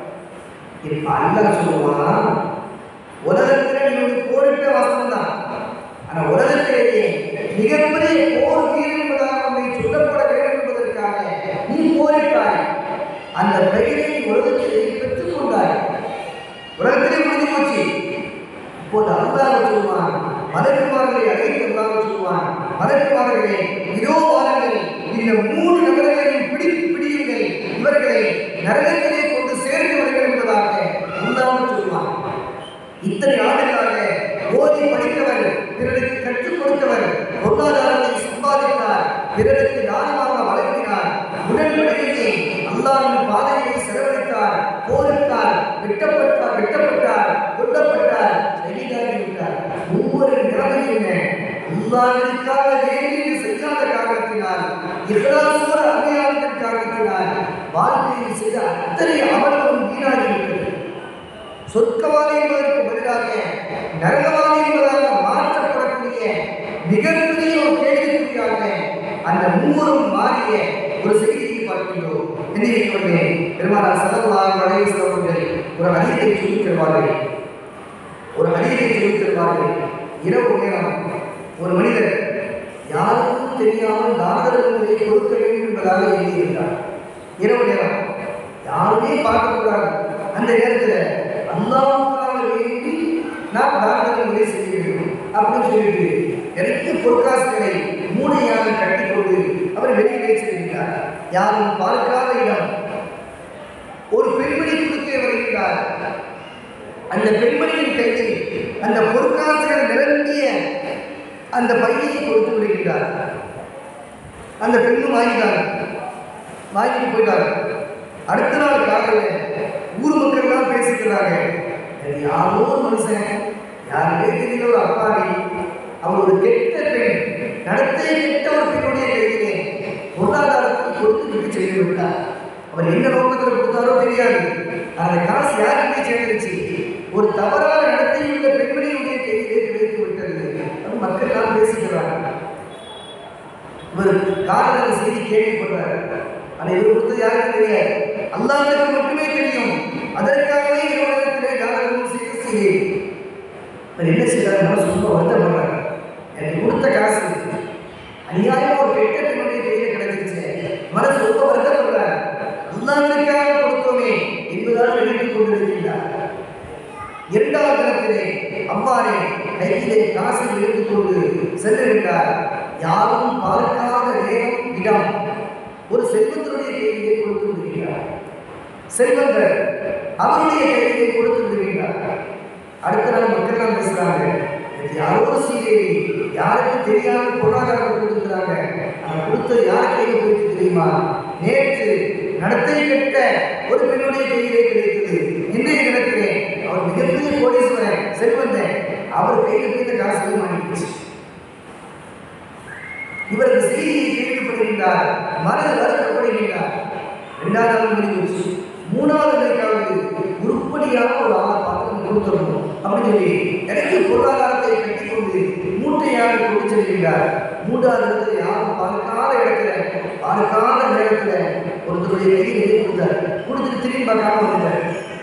இப்ப அல்லாஹ் சொல்லுவான் உலகத்தில் நீ வந்து போரிட்ட வாசனம் தான் ஆனா உலகத்திலேயே மிகப்பெரிய போர் வீரன் என்பதாக உன்னை சொல்லப்பட வேண்டும் என்பதற்காக நீ போரிட்டாய் அந்த பெயரை நீ உலகத்திலே பெற்றுக் கொண்டாய் உலகத்திலே முடிஞ்சு போச்சு இப்போது அல்லாஹ் சொல்லுவான் மலக்குமார்களை அழைத்து அல்லாஹ் சொல்லுவான் மலக்குமார்களே இதோ வாருங்கள் இந்த மூணு நகரங்களையும் பிடி பிடியுங்கள் இவர்களை நரகத்திலே கொண்டு சேர்க்கிறவர்கள் என்பதாக அல்லாஹ் சொல்லுவான் இத்தனை ஆண்டுகளாக ஓதி படித்தவர் பிறருக்கு கற்றுக் கொடுத்தவர் பொருளாதாரத்தை சம்பாதித்தார் பிறருக்கு தானமாக வழங்கினார் உடல் வழியிலே அல்லாஹ்வின் பாதையை செலவழித்தார் போரிட்டார் வெட்டப்பட்டார் வெட்டப்பட்டார் கொல்லப்பட்டார் ஷஹீதாகிவிட்டார் ஒவ்வொரு நிலைமையுமே அல்லாஹ்விற்காக வேண்டி செய்யாத காரணத்தினால் இஹ்லாசோடு அமையாத காரணத்தினால் வாழ்க்கையில் செய்த அத்தனை அமல்களும் வீணாகிவிட்டது சொர்க்கவாதி என்பதற்கு பதிலாக நரகவாதி என்பதாக மாற்றப்படக்கூடிய மிகப்பெரிய ஒரு கேள்விக்குறியாக அந்த மூவரும் மாறிய ஒரு செய்தியை பார்க்கின்றோம் எண்ணிக்கொண்டே பெருமானார் சல்லல்லாஹு அலைஹி வஸல்லம் அவர்கள் ஒரு அதிகத்தை சொல்லித் தருவார்கள் ஒரு ஹதீஸை சொல்லித் தருவார்கள் இரவு நேரம் ஒரு மனிதர் யாருக்கும் தெரியாமல் தானதர்மங்களை கொடுக்க வேண்டும் என்பதாக எழுதியிருந்தார் இரவு நேரம் யாருமே பார்க்கக்கூடாது அந்த நேரத்தில் அல்லாவுக்காக வேண்டி நாம் தானதர்மங்களை செய்ய வேண்டும் அப்படின்னு சொல்லிட்டு நிறைய பொற்காசுகளை மூளையாக கட்டிக்கொண்டு அவர் வெளியே செல்கிறார் யாரும் பார்க்காத இடம் ஒரு பெண்மணி கொடுக்க வருகிறார் அந்த பெண்மணியின் கையில் அந்த பொற்காசுகள் நிரம்பிய அந்த பையை கொடுத்து விடுகிறார் அந்த பெண்ணும் வாங்கிட்டார் வாங்கிட்டு போயிட்டார் அடுத்த நாள் காலையில் ஊர் மக்கள் எல்லாம் பேசிக்கிறாங்க இது யாரோ ஒரு மனுஷன் யாருமே தெரியல ஒரு அப்பாவி அவர் ஒரு கெட்ட பெண் நடத்தை கெட்ட ஒரு பெண்ணுடைய கையிலே பொருளாதாரத்தை கொடுத்து விட்டு செய்து விட்டார் அவர் என்ன நோக்கத்தில் கொடுத்தாரோ தெரியாது அந்த காசு யாருக்குமே சேர்ந்துருச்சு ஒரு தவறான நடத்தை உள்ள பெண்மணியுடைய கையிலே கிடைத்து விட்டது அது மக்கள் எல்லாம் பேசிக்கிறாங்க இவர் காரணம் செய்தி கேள்விப்படுறார் ஆனா இவர் கொடுத்தது யாருக்கும் தெரியாது அல்லாஹ்வுக்கு மட்டுமே தெரியும் அதற்காகவே இவரிடத்திலே ஜாதகம் செய்து செய்தேன் இவர் என்ன செய்யறாரு ரொம்ப வருத்தப்படுறாரு எனக்கு கொடுத்த காசு அநியாயம் ஒரு கெட்ட பெண்ணுடைய கையில கிடைச்சிருச்சு மனசு ரொம்ப வருத்தப்படுறார் அல்லாஹ்வுக்காக கொடுத்தோமே என்பதால் நினைத்துக் கொண்டிருக்கிறார் இரண்டாவது தினத்திலே அவ்வாறே கையிலே காசை எடுத்துக்கொண்டு சென்றுவிட்டார் யாரும் பார்க்காத நேரம் இடம் ஒரு செல்வந்தருடைய கையிலே கொடுத்து விடுகிறார் செல்வந்தர் அவருடைய கையிலே கொடுத்து விடுகிறார் அடுத்த நாள் மக்கள் எல்லாம் பேசுறாங்க இது யாரோ ஒரு சீதேவி யாருக்கு தெரியாம பொருளாதாரம் கொடுத்துருக்காங்க அதை கொடுத்தது யார் கையில போயிட்டு தெரியுமா நேற்று நடத்தை கெட்ட ஒரு பெண்ணுடைய கையிலே கிடைத்தது இன்றைய தினத்திலே அவர் மிகப்பெரிய கோடீஸ்வரன் செல்வந்தன் அவர் கையில் போய் இந்த காசு வாங்கிடுச்சு இவரது செய்தியை கேள்விப்படுகின்றார் மனது வருத்தப்படுகின்றார் இரண்டாவது நாள் முடிஞ்சிருச்சு மூணாவது நாளைக்காவது உருப்படியாக ஒரு ஆளை பார்த்து கொடுத்துடணும் அப்படின்னு சொல்லி எனக்கு பொருளாதாரத்தை கட்டிக்கொண்டு மூட்டையாக கொண்டு செல்கின்றார் மூன்றாவது இடத்துல யாரும் பார்க்காத இடத்துல பார்க்காத நேரத்துல ஒருத்தருடைய கையில் எழுதி கொடுத்தார் கொடுத்துட்டு திரும்பி பார்க்காம வந்தார்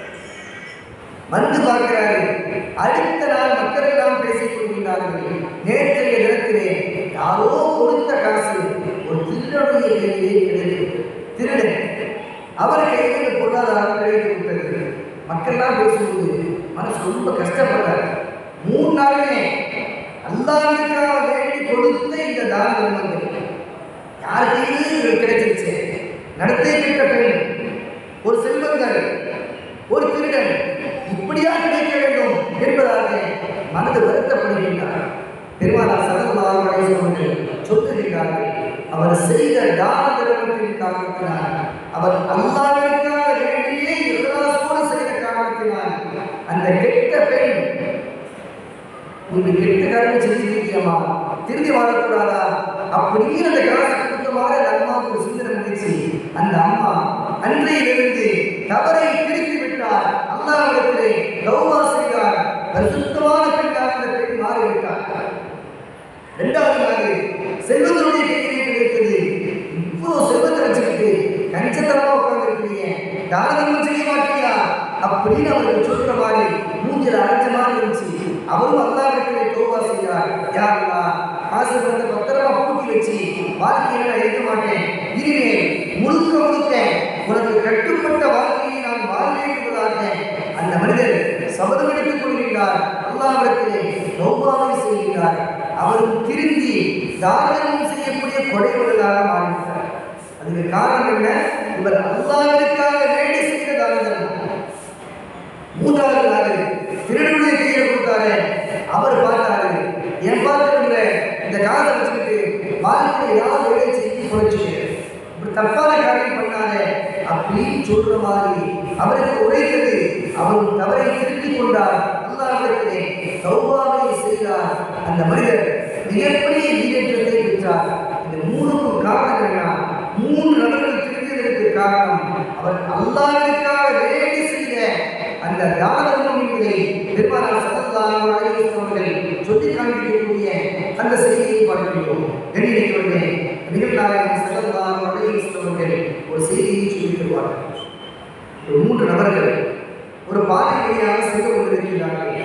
வந்து பார்க்கிறாரு அடுத்த நாள் மக்கள் எல்லாம் பேசிக் கொள்கிறார்கள் நேற்றைய தினத்திலே யாரோ கொடுத்த காசு ஒரு திருடனுடைய கையிலே கிடைத்தது திருடன் அவர் கையில் இந்த பொருளாதாரம் கிடைத்து விட்டது மக்கள் எல்லாம் பேசும்போது மனசு ரொம்ப கஷ்டப்படுறாரு மூணு நாளுமே அல்லாவிற்காக வேண்டி கொடுத்த இந்த தான தர்மங்கள் யார் கையிலும் இது கிடைச்சிருச்சு நடத்தை கெட்ட பெண் ஒரு செல்வந்தர் ஒரு திருடன் இப்படியா கிடைக்க வேண்டும் என்பதாக மனது வருத்தப்படுகின்றார் பெருமானார் சதல்லாஹு அலைஹி வஸல்லம் சொல்லுகிறார்கள் அவர் செய்த தான தர்மத்தின் காரணத்தினால் அவர் அல்லாஹ்விற்காக வேண்டியே இஹ்லாஸோடு செய்த காரணத்தினால் அந்த கெட்ட பெண் உங்களுக்கு கெட்ட காரியம் செஞ்சிருக்கியமா திரும்பி வாழக்கூடாதா அப்படியே அந்த காசு கொடுத்தவாறு அந்த அம்மாவுக்கு சிந்தனை நினைச்சு அந்த அம்மா அன்றையிலிருந்து தவறை திருப்பி விட்டார் அல்லாவிடத்திலே கௌவா செய்தார் பரிசுத்தமான பெண்ணாக அந்த பெண் மாறிவிட்டார் இரண்டாவது நாள் செல்வங்களுடைய கையிலே கிடைத்தது இவ்வளவு செல்வத்தை வச்சுக்கிட்டு கஞ்சத்தனமா உட்கார்ந்துருக்கீங்க தானதர்மம் செய்ய மாட்டியா அப்படின்னு அவருக்கு சொல்ற மாதிரி மூஞ்சில அரைச்ச மாதிரி இருந்துச்சு அவரும் அல்லாவிடத்திலே தோவா செய்கிறார் யாருலா காசு வந்து பத்திரமா பூட்டி வச்சு வாழ்க்கையில நான் இருக்க மாட்டேன் இனிமேல் முழுக்க முழுக்க உனக்கு கட்டுப்பட்ட வாழ்க்கையை நான் வாழ்வேன் என்பதாக அந்த மனிதர் சபதம் எடுத்துக் கொள்கின்றார் அல்லாவிடத்திலே நோபாவை செய்கிறார் அவரும் திருந்தி தாரணம் செய்யக்கூடிய கொடைவர்களாக மாறிவிட்டார் அதுக்கு காரணம் என்ன இவர் அல்லாவிற்காக வேண்டி செய்த தாரணம் மூன்றாவது நாள் திருடனுடைய கையில் கொடுத்தாரு அவர் பார்த்தாரு என் பார்க்கிற இந்த காசை வச்சுக்கிட்டு வாழ்க்கையில் ஏதாவது வேலை செய்து குறைச்சு இப்படி தப்பான காரியம் பண்ணாதே அப்படின்னு சொல்ற மாதிரி அவருக்கு உரைத்தது அவர் தவறை திருத்திக் கொண்டார் அல்லாவிடத்திலே சௌபாவை செய்தார் அந்த மனிதர் மிகப்பெரிய ஈடேற்றத்தை பெற்றார் இந்த மூணுக்கும் காரணம் என்ன மூன்று நபர்கள் திருந்ததற்கு காரணம் அவர் அல்லாவிற்காக வேண்டி செய்த அந்த தான தர்மம் என்பதை பெருமானார் சல்லல்லாஹு அலைஹி வஸல்லம் அவர்கள் சொல்லி காண்பிக்கக்கூடிய அந்த செய்தியை பார்க்கிறோம் கண்ணியத்துடனே நிகழ்நாயகம் சல்லல்லாஹு அலைஹி வஸல்லம் அவர்கள் ஒரு செய்தியை சொல்லி தருவார்கள் ஒரு மூன்று நபர்கள் ஒரு பாதை வழியாக சென்று கொண்டிருக்கிறார்கள்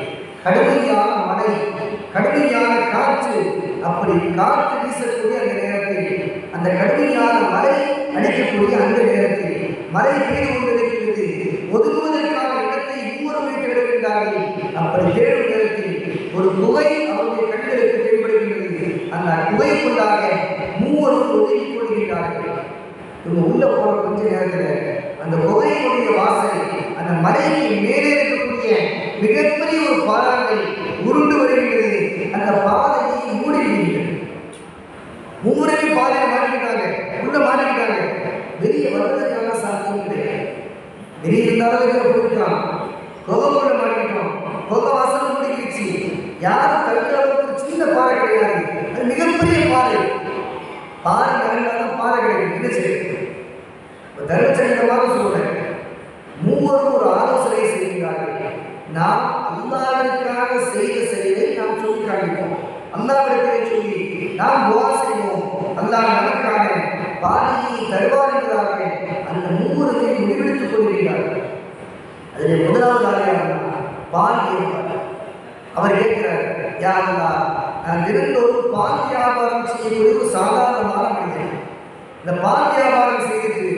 கடுமையான மழை கடுமையான காற்று அப்படி காற்று வீசக்கூடிய அந்த நேரத்தில் அந்த கடுமையான மழை அடிக்கக்கூடிய அந்த நேரத்தில் மழை பெய்து கொண்டிருக்கிறது ஒதுங்குவதற்கான இடத்தை மூலம் வைத்து விடுகின்றார்கள் அப்படி தேடும் நேரத்தில் ஒரு குகை அவருடைய கண்களுக்கு தென்படுகின்றது அந்த குகைக்குள்ளாக மூவரும் ஒதுங்கிக் கொள்கின்றார்கள் இவங்க உள்ள போற கொஞ்ச நேரத்துல அந்த குகையினுடைய வாசல் அந்த மலைக்கு மேலே இருக்கக்கூடிய மிகப்பெரிய ஒரு பாறாங்கல் உருண்டு வருகின்றது அந்த பாதையை மூடி விடுகிறது மூவரையும் பாதையை மாட்டிக்கிட்டாங்க உள்ள மாட்டிக்கிட்டாங்க வெளியே வர்றதுக்கான சாத்தியம் கிடையாது வெளியே இருந்தாலும் வெளியே போயிருக்கலாம் குகைக்குள்ள மாட்டிக்கிட்டோம் குகை வாசல் மூடிக்கிச்சு யாரும் தடுக்கிற அளவுக்கு ஒரு சின்ன பாறை கிடையாது அது மிகப்பெரிய பாறை பாறை நகர்ந்தாலும் பாறை கிடையாது என்ன செய்யுது தர்மச்சரிதமாக சொல்றேன் மூவரும் ஒரு ஆலோசனை செய்கிறார்கள் நாம் அல்லாவிற்காக செய்த செயலை நாம் சொல்லி காண்பிப்போம் அல்லாவிடத்திலே சொல்லி நாம் துவா செய்வோம் அல்லாஹ் நமக்கான பாதியை தருவார் என்பதாக அந்த மூவருமே முடிவெடுத்துக் கொள்கிறார்கள் அதில் முதலாவதாக பால் ஏற்பார் அவர் கேட்கிறார் யா அல்லாஹ் நான் தினந்தோறும் பால் வியாபாரம் செய்யக்கூடிய ஒரு சாதாரணமான மனிதன் இந்த பால் வியாபாரம் செய்துட்டு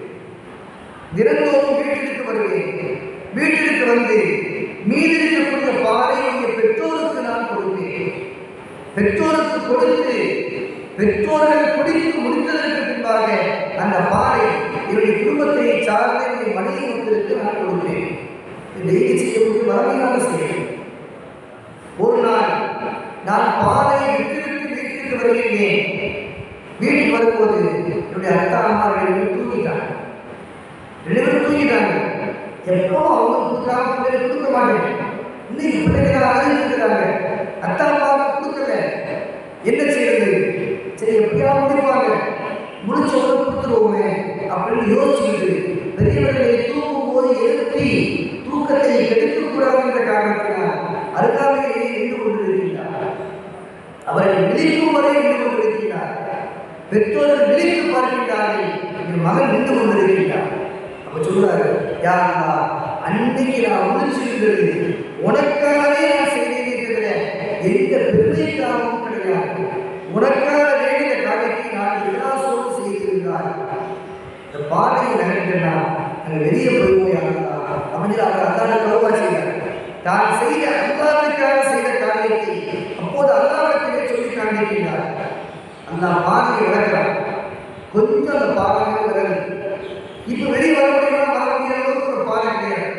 தினந்தோறும் வீட்டிற்கு வருவேன் வீட்டிற்கு வந்து மீதி இருக்கக்கூடிய பாலை என்னுடைய பெற்றோருக்கு நான் கொடுப்பேன் பெற்றோருக்கு கொடுத்து பெற்றோர்கள் குடித்து முடித்ததற்கு பின்பாக அந்த பாலை என்னுடைய குடும்பத்தை சார்ந்த என்னுடைய மனைவி மக்களுக்கு நான் கொடுப்பேன் டெய்லி செய்யக்கூடிய வளமையான செயல் ஒரு நாள் நான் பாலை விட்டுவிட்டு வீட்டிற்கு வருகிறேன் வீட்டுக்கு வரும்போது என்னுடைய அத்தா அம்மா ரெண்டு பேரும் தூங்கிட்டாங்க ரெண்டு பேரும் தூங்கிட்டாங்க எப்போ அவங்க கொடுக்காம பிள்ளைகள் கொடுக்க மாட்டேன் இன்னைக்கு பிள்ளைங்க அழுதுக்கிறாங்க அத்தா அம்மாவுக்கு கொடுக்கல என்ன செய்யறது சரி எப்படியாவது முடிப்பாங்க முடிச்ச உடனே கொடுத்துருவோமே அப்படின்னு யோசிச்சுட்டு பெரியவர்களை தூங்கும் போது எழுப்பி தூக்கத்தை கெடுக்கக்கூடாது என்ற காரணத்தினால் அருகாமையிலே நின்று கொண்டிருக்கிறார் அவர்கள் விழிக்கும் வரை நின்று கொண்டிருக்கிறார் பெற்றோர்கள் விழித்து பார்க்கின்றார்கள் என் மகன் நின்று கொண்டிருக்கிறார் அப்ப சொல்றாரு யா அல்லாஹ், அன்னைக்கு நான் முடிச்சிருக்கிறது உனக்காகவே நான் செய்திருக்கிறத எந்த பெருமைக்காகவும் கிடையாது உனக்காக வேண்டிய காரியத்தை நான் விலாசோடு செய்திருந்தார் இந்த பாதையை நகர்ந்தா நாங்கள் வெளியே போய்வோம் யாருந்தா அப்படின்னு அவர் அல்லாத கருவா செய்தார் தான் செய்த அல்லாவிற்காக செய்த காரியத்தை அப்போது அல்லாவிடத்திலே சொல்லி காண்பிக்கின்றார் அந்த பாதையை விளக்கிறார் கொஞ்சம் அந்த பாதையை விலகு இப்ப வெளியே வர முடியுமா வர முடியாத அளவுக்கு ஒரு பாதை கிடையாது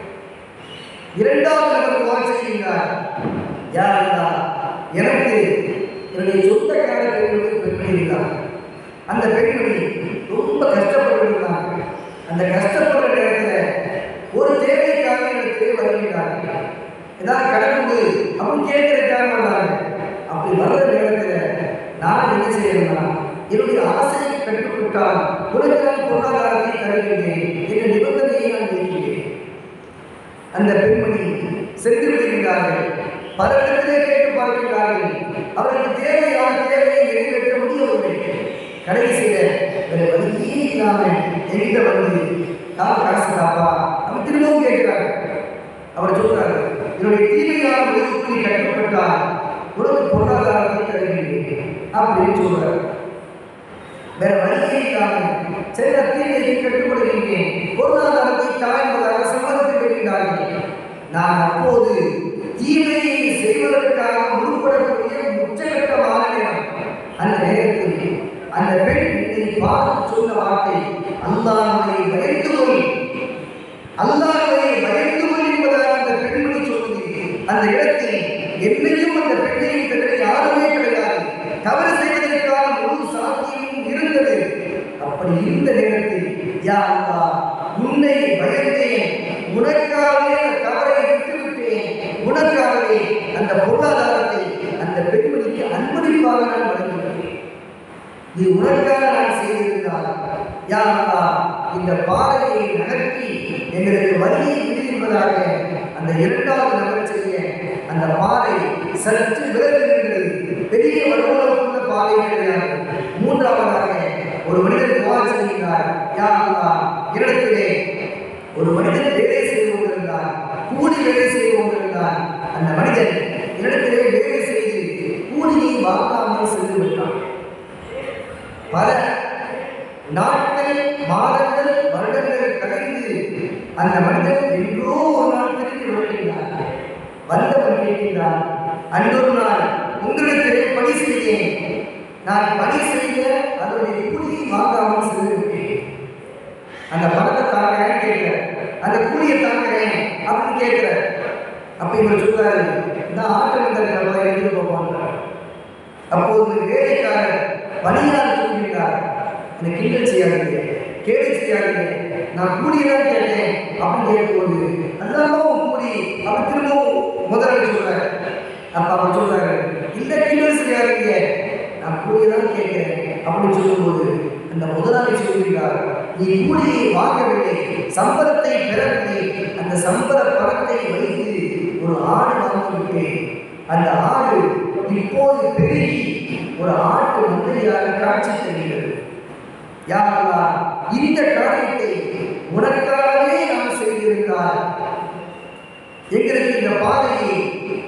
இரண்டாவது நபர் துவா செய்கின்றார் யார் அல்லாஹ், எனக்கு என்னுடைய சொந்தக்கார பெண்மணி பெண்மணி இருந்தார் அந்த பெண்மணி ரொம்ப கஷ்டப்பட்டு இருந்தாங்க அந்த கஷ்டப்படுற நேரத்தில் ஒரு தேவைக்காக எனக்கு வருகிறாங்க ஏதாவது கடன் உண்டு அப்படின்னு கேட்கறதுக்காக வந்தாங்க அப்படி வர்ற நேரத்தில் நான் என்ன செய்யணும்னா என்னுடைய ஆசையை கட்டுப்பட்டால் உலக பொருளாதாரத்தை தருகின்றேன் என்ற நிபந்தனையை நான் வைக்கிறேன் அந்த பெண்மணி சென்று விடுகின்றார்கள் பல இடத்திலே கேட்டு பார்க்கிறார்கள் அவருக்கு தேவையான தேவையை நிறைவேற்ற முடியவில்லை கடைசியில் வேறு வழியே இல்லாமல் எங்கிட்ட வந்து நான் காசு தாப்பா அவர் திரும்பவும் கேட்கிறார் அவர் சொல்றாரு என்னுடைய தீமையான முடிவுக்கு நீ கட்டுப்பட்டால் உனக்கு பொருளாதாரத்தை தருகின்றேன் அப்படின்னு சொல்றாரு வேற வழியே இல்லாமல் சில தீமையை கட்டுப்படுகின்றேன் பொருளாதாரத்தை தாழ்ந்ததாக சம்மதத்தில் வருகிறார்கள் நான் அப்போது தீமையை செய்வதற்காக முற்படக்கூடிய உச்சகட்டமான நேரம் அந்த நேரத்தில் அந்த பெண் என்னை பார்த்து சொன்ன வார்த்தை அல்லாஹ்வை பயந்து கொள் அல்லாஹ்வை பயந்து கொள் என்பதாக அந்த பெண்மணி சொன்னது அந்த இடத்தில் என்னையும் அந்த பெண்ணையும் தவிர யாருமே கிடையாது தவறு செய்வதற்கான முழு சாத்தியமும் இருந்தது அப்படி இருந்த நேரத்தில் யா அல்லாஹ் உன்னை பயந்தேன் உனக்காகவே அந்த தவறை விட்டுவிட்டேன் உனக்காகவே அந்த பொருளாதாரத்தை அந்த பெண்மணிக்கு அன்பளிப்பாக நான் வழங்குகிறேன் இது உனக்காக நான் செய்திருந்தால் யா அல்லாஹ் இந்த பாதையை நகர்த்தி எங்களுக்கு வழியை விடுவிப்பதாக அந்த இரண்டாவது நபர் செய்ய அந்த பாதை சற்று விலகுகின்றது பெரிய வலுவலுக்குள்ள பாதை கிடையாது மூன்றாவதாக ஒரு மனிதன் துவா செய்கிறார் யா அல்லாஹ் என்னிடத்திலே ஒரு மனிதன் வேலை செய்து கொண்டிருந்தார் கூலி வேலை செய்வோம் என்றார் அந்த மனிதன் இடத்திலே வேலை செய்து கூலியை வாங்காமல் சென்று விட்டான் பல நாட்கள் மாதங்கள் வருடங்கள் கழிந்து அந்த மனிதன் என்றோ ஒரு நாள் திரும்பி வருகின்றார் வந்தவன் கேட்கின்றான் அன்றொரு நாள் உங்களிடத்திலே பணி செய்தேன் நான் பணி செய்த அதனுடைய கூலியை வாங்காமல் சென்றுவிட்டேன் அந்த பணத்தை தாங்கிறேன் கேட்கிறேன் அந்த கூலியை தாங்கிறேன் அப்படின்னு கேட்கிறேன் அப்ப இவர் சொல்றாரு நான் ஆட்டம் வந்திருக்கிறவங்க எடுத்துட்டு போவாங்க அப்போது வேலைக்காரர் பணியாளர் சொல்கிறார் என்னை கிண்டல் செய்யாதீங்க கேலி செய்யாதீங்க நான் கூலியை தான் கேட்டேன் அப்படின்னு கேட்கும்போது அல்லாமோ கூலி அவர் திரும்பவும் முதலாளி சொல்றாரு அப்ப அவர் சொல்றாரு இல்ல கிண்டல் செய்யாதீங்க நான் கூலியை தான் கேட்கிறேன் அப்படின்னு சொல்லும்போது அந்த முதலாளி சொல்கிறார் நீ கூலியை வாங்கவில்லை சம்பளத்தை பெறவில்லை அந்த சம்பள பணத்தை வைத்து ஒரு ஆடு வாங்கிவிட்டேன் அந்த ஆடு இப்போது பெருகி ஒரு ஆட்டு மந்தையாக காட்சி தருகிறது யாரா இந்த காரியத்தை உனக்காகவே நாம் செய்திருந்தால் எங்களுக்கு இந்த பாதையை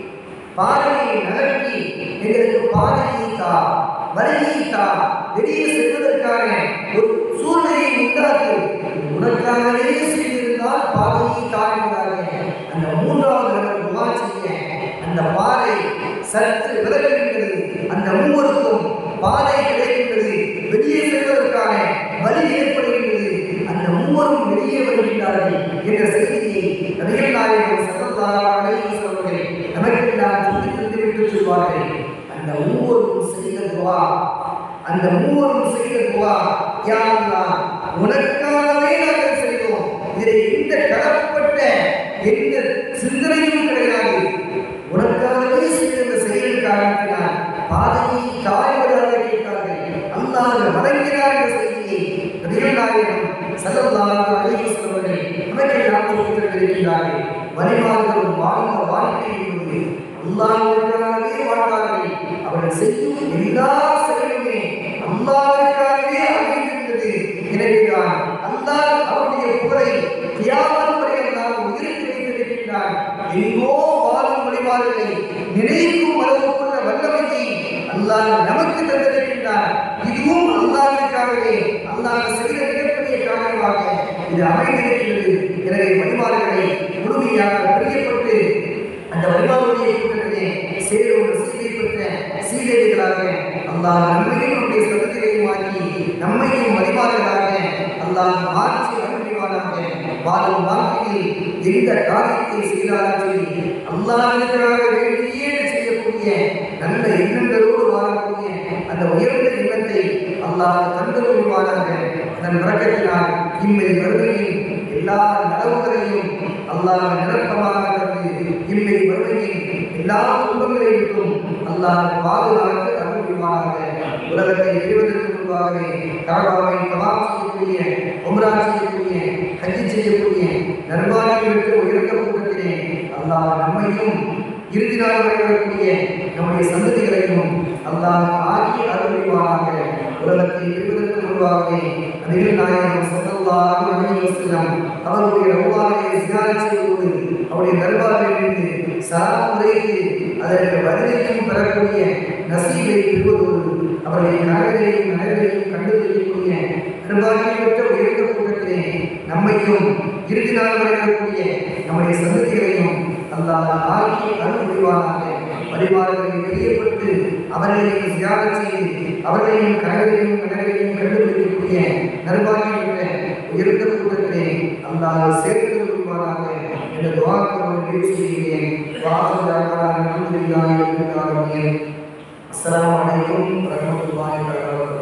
பாதையை நகர்த்தி எங்களுக்கு பாதையை தா வழியை தா வெளியே செல்வதற்கான ஒரு சூழ்நிலையை உண்டாக்கு இது உனக்காகவே செய்திருந்தால் பாதையை தாழ்ந்தாங்க அந்த மூன்றாவது நபர் துவா செய்ய அந்த பாதை சற்று விலகுகின்றது அந்த மூவருக்கும் பாதை கிடைக்கின்றது வெளியே செல்வதற்கான வழி ஏற்படுகின்றது அந்த மூவரும் வெளியே வருகின்றார்கள் என்ற செய்தியை நபிகள் நாயகம் சத்தத்தாராக சொல்வதை நமக்கெல்லாம் சொல்லி தந்துவிட்டு சொல்வார்கள் அந்த மூவரும் செய்த துவா அந்த மூவரும் செய்த துவா யா அல்லாஹ் உனக்காகவே நாங்கள் செய்தோம் இதில் எந்த கடப்பட்ட எந்த சிந்தனையும் கிடையாது உனக்காகவே செய்த இந்த செயல் காரணத்தினால் பாதையை தாழ்வதாக கேட்டார்கள் அல்லாஹ் வழங்கினார் என்ற செய்தியை நபிகள் நாயகம் சல்லல்லாஹு அலைஹி வஸல்லம் அவர்கள் நமக்கெல்லாம் சொல்லித் தந்திருக்கிறார்கள் வழிமாறுகளும் வாழ்ந்த வாழ்க்கை என்பது அல்லாஹ்வுக்காகவே வாழ்ந்தார்கள் அவர்கள் செய்யும் எல்லா செயலுமே அல்லாஹ்வுக்காகவே அமைந்திருந்தது எனவேதான் அல்லாஹ் அவருடைய புகழை கியாமத் வரை அல்லாஹ் உயிருக்கு வைத்திருக்கின்றான் எங்கோ வாழும் வழிமாறுகளை நினைக்கும் அளவுக்குள்ள வல்லமையை அல்லாஹ் நமக்கு தந்திருக்கின்றான் இதுவும் அல்லாஹ்வுக்காகவே அல்லாஹ் செய்த மிகப்பெரிய காரணமாக இது அமைந்திருக்கிறது எனவே வழிமாறுகளை முழுமையாக பிரியப்பட்டு அந்த வழிபாடுடைய கூட்டத்திலே சேரும் சீதை பெற்ற சீதைகளாக அல்லாஹ் நம்மையும் நம்முடைய சந்ததிகளையும் ஆக்கி நம்மையும் வழிபாடுகளாக அல்லாஹ் மாற்றி அனுப்பிவானாக வாழும் வாழ்க்கையில் எந்த காரியத்தை செய்தாலும் சரி அல்லாஹ்வுக்காக வேண்டியே செய்யக்கூடிய நல்ல எண்ணங்களோடு வாழக்கூடிய அந்த உயர்ந்த எண்ணத்தை அல்லாஹ் தந்து கொள்வானாக அதன் விளக்கத்தினால் இம்மை வருகையில் எல்லா நலவுகளையும் அல்லாஹ் நிரப்பமாக தந்து இம்மை வருகையில் எல்லா துன்பங்களை விட்டும் அல்லாஹ் பாதுகாத்து அருள் புரிவானாக உலகத்தை எழுவதற்கு முன்பாகவே காபாவை கபாப் செய்யக்கூடிய உம்ரா செய்யக்கூடிய ஹஜ்ஜி செய்யக்கூடிய நர்பாகியம் பெற்ற உயர்ந்த கூட்டத்திலே அல்லாஹ் நம்மையும் இறுதி நாள் வரை வரக்கூடிய நம்முடைய சந்ததிகளையும் அல்லாஹ் ஆக்கி அருள் புரிவானாக உலகத்தை எழுவதற்கு முன்பாகவே நபிகள் நாயகம் ஸல்லல்லாஹு அலைஹி வஸல்லம் அவருடைய ரவுலாவை சியாரத் செய்வதோடு அவருடைய தர்பாரில் இருந்து சலாம் உரைத்து அதற்கு பதிலையும் பெறக்கூடிய நசீபை பெறுவதோடு அவருடைய கனவுகளையும் நனவுகளையும் கண்டுபிடிக்கக்கூடிய நிர்வாகியம் பெற்ற உயர்ந்த கூட்டத்திலே நம்மையும் இறுதி நாள் வரை வரக்கூடிய நம்முடைய சந்ததிகளையும் அல்லாஹ் ஆக்கி அருள் புரிவானாக பரிமாறுகளை வெளியப்பட்டு அவர்களையும் தியாகம் செய்து அவர்களையும் கனவுகளையும் கனவுகளையும் கண்டுபிடிக்கக்கூடிய நிர்வாகியம் பெற்ற உயர்ந்த கூட்டத்திலே அல்லாஹ் சேர்த்து கொள்வாராக என்ற துவாக்களுடன் நிறைவு செய்கிறேன் வாசல் அல்ஹம்துலில்லாஹி ரப்பில் ஆலமீன் அஸ்ஸலாமு அலைக்கும் வரஹ்மத்துல்லாஹி வபரகாத்துஹு